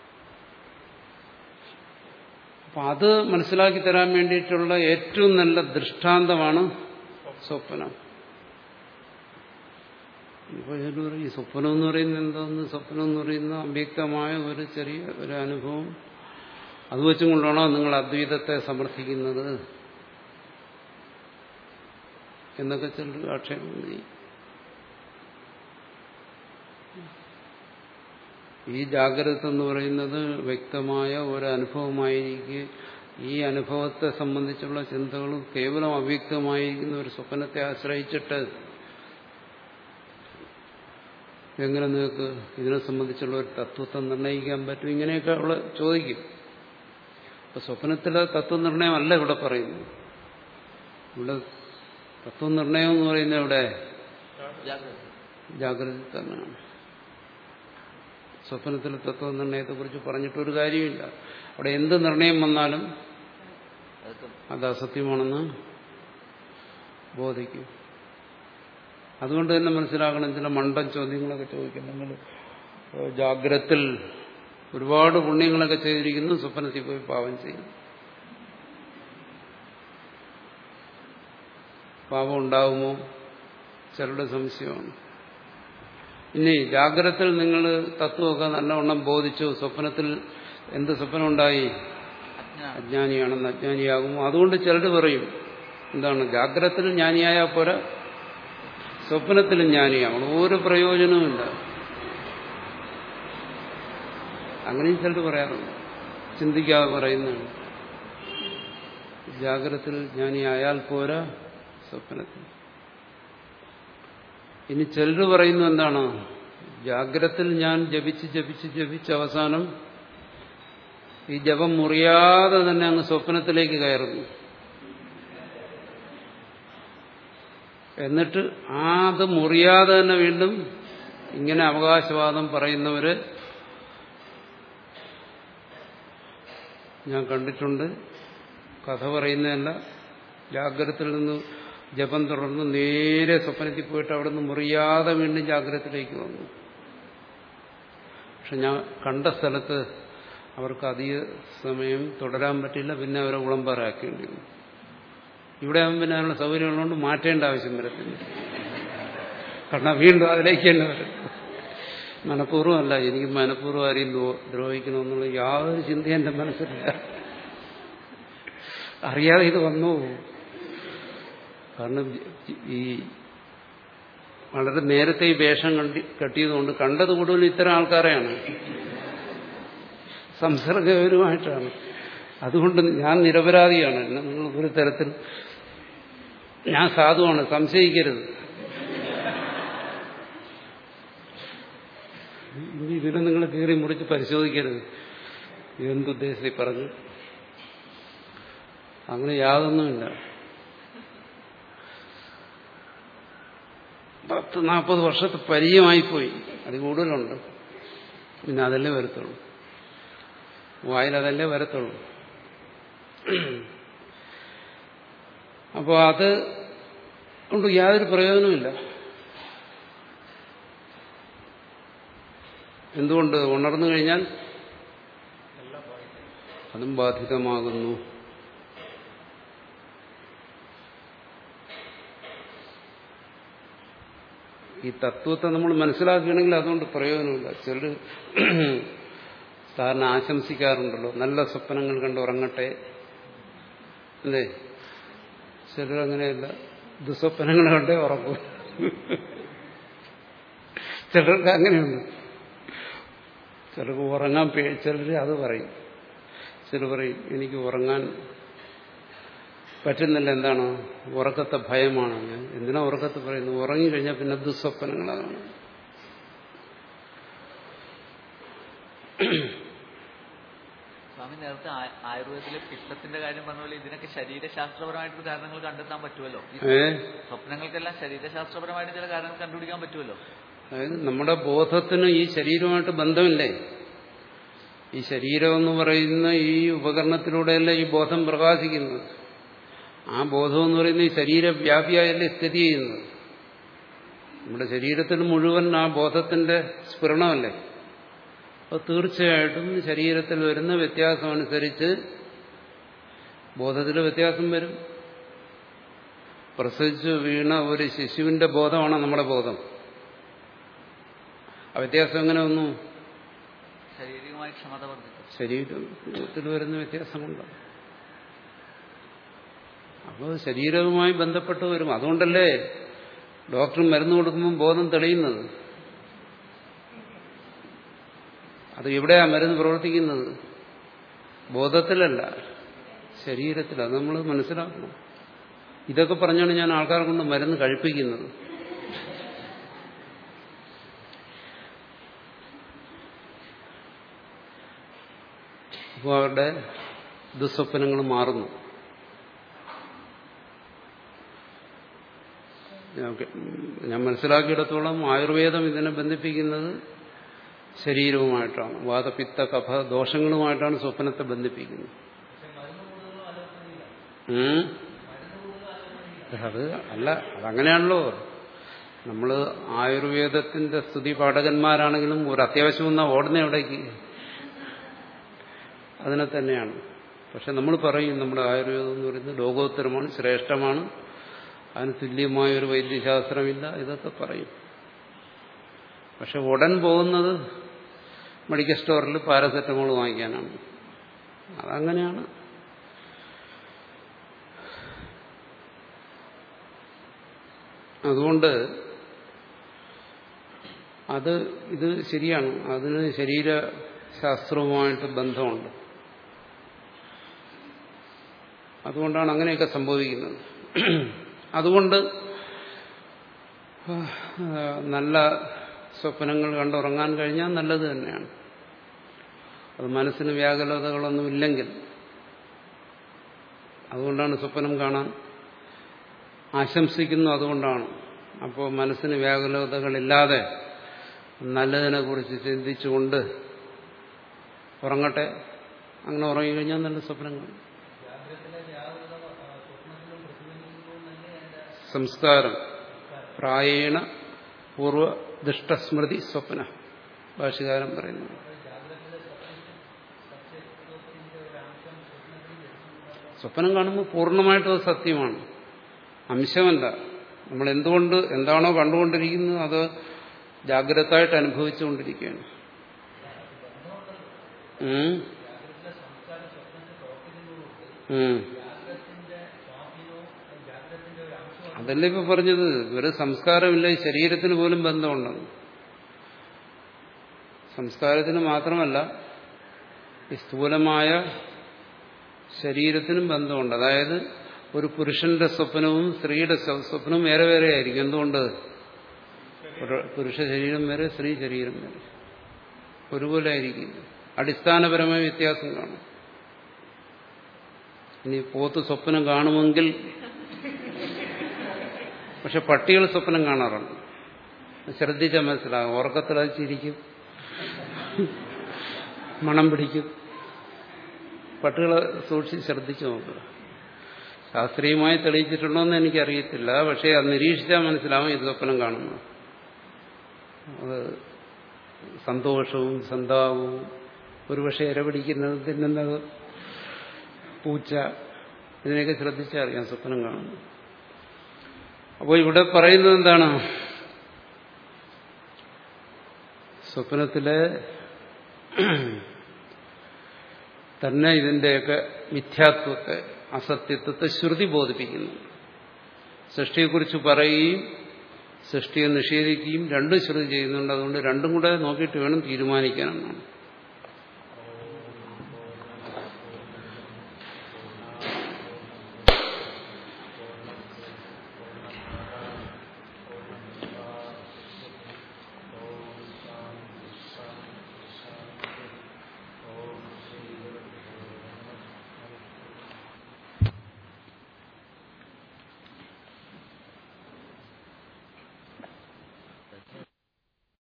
അപ്പൊ അത് മനസ്സിലാക്കി തരാൻ വേണ്ടിയിട്ടുള്ള ഏറ്റവും നല്ല ദൃഷ്ടാന്തമാണ് സ്വപ്നം ഇപ്പൊ ചിലർ പറയും, ഈ സ്വപ്നം എന്ന് പറയുന്നത് എന്താന്ന് സ്വപ്നം എന്ന് പറയുന്ന അവ്യക്തമായ ഒരു ചെറിയ ഒരു അനുഭവം അത് വെച്ചും കൊണ്ടാണോ നിങ്ങൾ അദ്വൈതത്തെ സമർത്ഥിക്കുന്നത് എന്നൊക്കെ ചിലർ ആക്ഷേപം ചെയ്യും ഈ ജാഗ്രത എന്ന് പറയുന്നത് വ്യക്തമായ ഒരു അനുഭവമായിരിക്കെ ഈ അനുഭവത്തെ സംബന്ധിച്ചുള്ള ചിന്തകളും കേവലം അവ്യക്തമായിരിക്കുന്ന ഒരു സ്വപ്നത്തെ ആശ്രയിച്ചിട്ട് എങ്ങനെ നിങ്ങൾക്ക് ഇതിനെ സംബന്ധിച്ചുള്ള ഒരു തത്വത്തെ നിർണ്ണയിക്കാൻ പറ്റും ഇങ്ങനെയൊക്കെ അവള് ചോദിക്കും അപ്പൊ സ്വപ്നത്തിലെ തത്വനിർണയമല്ല ഇവിടെ പറയുന്നത് ഇവിടെ തത്വനിർണയം എന്ന് പറയുന്നത് ഇവിടെ ജാഗ്രത ജാഗ്രത തന്നെയാണ് സ്വപ്നത്തിലെ തത്വനിർണയത്തെക്കുറിച്ച് പറഞ്ഞിട്ടൊരു കാര്യമില്ല അവിടെ എന്ത് നിർണയം വന്നാലും അതൊക്കെ അത് അസത്യമാണെന്ന് ബോധിക്കും അതുകൊണ്ട് തന്നെ മനസ്സിലാക്കണം ചില മണ്ടൻ ചോദ്യങ്ങളൊക്കെ ചോദിക്കും നിങ്ങൾ ഏഹ്, ജാഗ്രത്തിൽ ഒരുപാട് പുണ്യങ്ങളൊക്കെ ചെയ്തിരിക്കുന്നു സ്വപ്നത്തിൽ പോയി പാപം ചെയ്യും പാപം ഉണ്ടാവുമോ ചിലരുടെ സംശയമാണ് ഇനി ജാഗ്രത്തിൽ നിങ്ങൾ തത്വമൊക്കെ നല്ലവണ്ണം ബോധിച്ചു സ്വപ്നത്തിൽ എന്ത് സ്വപ്നം ഉണ്ടായി അജ്ഞാനം അജ്ഞാനിയാണെന്ന് അജ്ഞാനിയാകുമോ അതുകൊണ്ട് ചിലർ പറയും എന്താണ് ജാഗ്രതത്തിൽ ജ്ഞാനിയായാൽ പോരാ സ്വപ്നത്തിലും ജ്ഞാനിയാവണം ഒരു പ്രയോജനവുമില്ല അങ്ങനെയും ചിലർ പറയാറുണ്ട് ചിന്തിക്കാതെ പറയുന്നതാണ് ജാഗ്രതത്തിൽ ജ്ഞാനിയായാൽ പോരാ സ്വപ്നത്തിൽ ഇനി ചിലർ പറയുന്നു എന്താണ് ജാഗ്രതത്തിൽ ഞാൻ ജപിച്ച് ജപിച്ച് ജപിച്ച് അവസാനം ഈ ജപം മുറിയാതെ തന്നെ അങ്ങ് സ്വപ്നത്തിലേക്ക് കയറുന്നു എന്നിട്ട് ആ അത് മുറിയാതെ തന്നെ വീണ്ടും ഇങ്ങനെ അവകാശവാദം പറയുന്നവര് ഞാൻ കണ്ടിട്ടുണ്ട് കഥ പറയുന്നതല്ല ജാഗ്രതത്തിൽ നിന്ന് ജപം തുടർന്ന് നേരെ സ്വപ്നത്തിൽ പോയിട്ട് അവിടെ നിന്ന് മുറിയാതെ വീണ്ടും ജാഗ്രതത്തിലേക്ക് വന്നു പക്ഷെ ഞാൻ കണ്ട സ്ഥലത്ത് അവർക്ക് അധിക സമയം തുടരാൻ പറ്റില്ല പിന്നെ അവരെ ഉളമ്പാറാക്കേണ്ടി വന്നു ഇവിടെ ആകുമ്പോൾ പിന്നെ അതിനുള്ള സൗകര്യമുള്ളതുകൊണ്ട് മാറ്റേണ്ട ആവശ്യം വരത്തില്ല കാരണം വീണ്ടും അതിലേക്ക് തന്നെ വരും മനഃപൂർവ്വമല്ല എനിക്ക് മനഃപൂർവ്വം ആരെയും ദ്രോ- ദ്രോഹിക്കണമെന്നുള്ള യാതൊരു ചിന്തയും എന്റെ മനസ്സിലില്ല അറിയാതെ ഇത് വന്നു കാരണം ഈ വളരെ നേരത്തെ ഈ വേഷം കണ്ടി കെട്ടിയതുകൊണ്ട് കണ്ടത് കൂടുതൽ ഇത്തരം ആൾക്കാരെയാണ് സംസർഗപരമായിട്ടാണ് അതുകൊണ്ട് ഞാൻ നിരപരാധിയാണ് എന്നെ നിങ്ങൾ ഒരു തരത്തിൽ ഞാൻ സാധുവാണ് സംശയിക്കരുത് ഇനി ഇതിനെ നിങ്ങൾ കീറി മുറിച്ച് പരിശോധിക്കരുത് എന്തുദ്ദേശത്തിൽ പറഞ്ഞു അങ്ങനെ യാതൊന്നുമില്ല പത്ത് നാൽപ്പത് വർഷത്തെ പരിചയമായിപ്പോയി അത് കൂടുതലുണ്ട് പിന്നെ അതല്ലേ വരത്തുള്ളൂ വായിൽ അതല്ലേ വരത്തുള്ളൂ അപ്പോൾ അത് കൊണ്ട് യാതൊരു പ്രയോജനമില്ല എന്തുകൊണ്ട് ഉണർന്നു കഴിഞ്ഞാൽ അതും ബാധിതമാകുന്നു ഈ തത്വത്തെ നമ്മൾ മനസ്സിലാക്കുകയാണെങ്കിൽ അതുകൊണ്ട് പ്രയോജനമില്ല ചിലർ സാറിന് ആശംസിക്കാറുണ്ടല്ലോ നല്ല സ്വപ്നങ്ങൾ കണ്ട് ഉറങ്ങട്ടെ അല്ലേ ചിലർ അങ്ങനെയല്ല ദുസ്വപ്നങ്ങൾ കണ്ടേ ഉറങ്ങും ചിലർക്ക് അങ്ങനെയുണ്ട് ചിലർക്ക് ഉറങ്ങാൻ പേ ചിലർ അത് പറയും ചിലർ പറയും എനിക്ക് ഉറങ്ങാൻ പറ്റുന്നില്ല എന്താണ് ഉറക്കത്തെ ഭയമാണ് ഞാൻ എന്തിനാ ഉറക്കത്തെ പറയുന്നത് ഉറങ്ങിക്കഴിഞ്ഞാൽ പിന്നെ ദുസ്വപ്നങ്ങളാണ് സ്വാമി നേരത്തെ ആ- ആയുർവേദത്തിലെ പിത്തത്തിന്റെ കാര്യം പറഞ്ഞ പോലെ ഇതിനൊക്കെ ശരീരശാസ്ത്രപരമായിട്ട് കാരണങ്ങൾ കണ്ടെത്താൻ പറ്റുമല്ലോ ഈ ഏ സ്വപ്നങ്ങൾക്കെല്ലാം ശരീരശാസ്ത്രപരമായിട്ട് ചില കാരണങ്ങൾ കണ്ടുപിടിക്കാൻ പറ്റുമല്ലോ അതായത് നമ്മുടെ ബോധത്തിന് ഈ ശരീരമായിട്ട് ബന്ധമില്ലേ ഈ ശരീരം എന്ന് പറയുന്ന ഈ ഉപകരണത്തിലൂടെയല്ല ഈ ബോധം പ്രകാശിക്കുന്നത് ആ ബോധം എന്ന് പറയുന്ന ഈ ശരീരവ്യാപിയായല്ലേ സ്ഥിതി ചെയ്യുന്നത് നമ്മുടെ ശരീരത്തിന് മുഴുവൻ ആ ബോധത്തിന്റെ സ്ഫുരണമല്ലേ അപ്പോൾ തീർച്ചയായിട്ടും ശരീരത്തിൽ വരുന്ന വ്യത്യാസം അനുസരിച്ച് ബോധത്തിൽ വ്യത്യാസം വരും പ്രസവിച്ചു വീണ ഒരു ശിശുവിന്റെ ബോധമാണ് നമ്മുടെ ബോധം ആ വ്യത്യാസം എങ്ങനെ വന്നു ശാരീരികമായ ക്ഷമത വർദ്ധിക്കും ശരീരത്തിൽ വരുന്ന വ്യത്യാസമുണ്ട് അപ്പോൾ ശരീരവുമായി ബന്ധപ്പെട്ട് വരും അതുകൊണ്ടല്ലേ ഡോക്ടർ മരുന്ന് കൊടുക്കുമ്പോൾ ബോധം തെളിയുന്നത് അത് എവിടെയാ മരുന്ന് പ്രവർത്തിക്കുന്നത് ബോധത്തിലല്ല ശരീരത്തിൽ അത് നമ്മൾ മനസ്സിലാക്കണം ഇതൊക്കെ പറഞ്ഞാണ് ഞാൻ ആൾക്കാരെ കൊണ്ട് മരുന്ന് കഴിപ്പിക്കുന്നത് അപ്പോൾ അവരുടെ ദുസ്വപ്നങ്ങൾ മാറുന്നു ഞാൻ- ഞാൻ മനസ്സിലാക്കിയിടത്തോളം ആയുർവേദം ഇതിനെ ബന്ധിപ്പിക്കുന്നത് ശരീരവുമായിട്ടാണ് വാദപിത്ത കഫ ദോഷങ്ങളുമായിട്ടാണ് സ്വപ്നത്തെ ബന്ധിപ്പിക്കുന്നത് ഉം. അത് അല്ല അതങ്ങനെയാണല്ലോ നമ്മൾ ആയുർവേദത്തിന്റെ സ്തുതി പാഠകന്മാരാണെങ്കിലും ഒരു അത്യാവശ്യം വന്നാൽ ഓടുന്ന എവിടേക്ക് അതിനെ തന്നെയാണ് പക്ഷെ നമ്മൾ പറയും നമ്മുടെ ആയുർവേദം എന്ന് പറയുന്നത് ലോകോത്തരമാണ് ശ്രേഷ്ഠമാണ് അതിന് തുല്യമായ ഒരു വൈദ്യശാസ്ത്രമില്ല ഇതൊക്കെ പറയും പക്ഷെ ഉടൻ പോകുന്നത് മെഡിക്കൽ സ്റ്റോറിൽ പാരസെറ്റമോൾ വാങ്ങിക്കാനാണ് അതങ്ങനെയാണ് അതുകൊണ്ട് അത് ഇത് ശരിയാണ് അതിന് ശരീരശാസ്ത്രവുമായിട്ട് ബന്ധമുണ്ട് അതുകൊണ്ടാണ് അങ്ങനെയൊക്കെ സംഭവിക്കുന്നത് അതുകൊണ്ട് ആ, നല്ല സ്വപ്നങ്ങൾ കണ്ടുറങ്ങാൻ കഴിഞ്ഞാൽ നല്ലത് തന്നെയാണ് അത് മനസ്സിന് വ്യാകുലതകളൊന്നും ഇല്ലെങ്കിൽ അതുകൊണ്ടാണ് സ്വപ്നം കാണാൻ ആശംസിക്കുന്നു അതുകൊണ്ടാണ് അപ്പോൾ മനസ്സിന് വ്യാകുലതകളില്ലാതെ നല്ലതിനെ കുറിച്ച് ചിന്തിച്ചുകൊണ്ട് ഉറങ്ങട്ടെ അങ്ങനെ ഉറങ്ങിക്കഴിഞ്ഞാൽ നല്ല സ്വപ്നങ്ങൾ സംസ്കാരം പ്രായേണ പൂർവ ദുഷ്ടസ്മൃതി സ്വപ്ന ഭാഷകാരൻ പറയുന്നു സ്വപ്നം കാണുമ്പോൾ പൂർണ്ണമായിട്ടും അത് സത്യമാണ് അംശമല്ല നമ്മൾ എന്തുകൊണ്ട് എന്താണോ കണ്ടുകൊണ്ടിരിക്കുന്നത് അത് ജാഗ്രതയായിട്ട് അനുഭവിച്ചുകൊണ്ടിരിക്കുകയാണ് ഉം. ഉം. അതല്ലേ ഇപ്പൊ പറഞ്ഞത് ഒരു സംസ്കാരമില്ല ഈ ശരീരത്തിന് പോലും ബന്ധമുണ്ടെന്ന് സംസ്കാരത്തിന് മാത്രമല്ല ഈ സ്ഥൂലമായ ശരീരത്തിനും ബന്ധമുണ്ട് അതായത് ഒരു പുരുഷന്റെ സ്വപ്നവും സ്ത്രീയുടെ സ്വ- സ്വപ്നവും വേറെ വേറെ ആയിരിക്കും എന്തുകൊണ്ട് ഒരു പുരുഷ ശരീരം വേറെ സ്ത്രീ ശരീരം വേറെ ഒരുപോലെ ആയിരിക്കും അടിസ്ഥാനപരമായ വ്യത്യാസം കാണും ഇനി പോത്ത് സ്വപ്നം കാണുമെങ്കിൽ പക്ഷെ പട്ടികൾ സ്വപ്നം കാണാറുണ്ട് ശ്രദ്ധിച്ചാൽ മനസ്സിലാകും ഉറക്കത്തിൽ അത് ചിരിക്കും മണം പിടിക്കും പട്ടുകളെ സൂക്ഷിച്ച് ശ്രദ്ധിച്ചു നോക്കുക ശാസ്ത്രീയമായി തെളിയിച്ചിട്ടുണ്ടോ എന്ന് എനിക്കറിയത്തില്ല പക്ഷേ അത് നിരീക്ഷിച്ചാൽ മനസ്സിലാവും ഇത് സ്വപ്നം കാണുന്നു അത് സന്തോഷവും സന്താപവും ഒരുപക്ഷെ ഇരപിടിക്കുന്നത് തിന്നുന്നത് പൂച്ച ഇതിനെയൊക്കെ ശ്രദ്ധിച്ചാൽ അറിയാം സ്വപ്നം കാണുന്നു അപ്പോൾ ഇവിടെ പറയുന്നത് എന്താണ് സ്വപ്നത്തിലെ തന്നെ ഇതിന്റെയൊക്കെ മിഥ്യാത്വത്തെ അസത്യത്വത്തെ ശ്രുതി ബോധിപ്പിക്കുന്നു സൃഷ്ടിയെക്കുറിച്ച് പറയുകയും സൃഷ്ടിയെ നിഷേധിക്കുകയും രണ്ടും ശ്രുതി ചെയ്യുന്നുണ്ട് അതുകൊണ്ട് രണ്ടും കൂടെ നോക്കിയിട്ട് വേണം തീരുമാനിക്കാനെന്നാണ്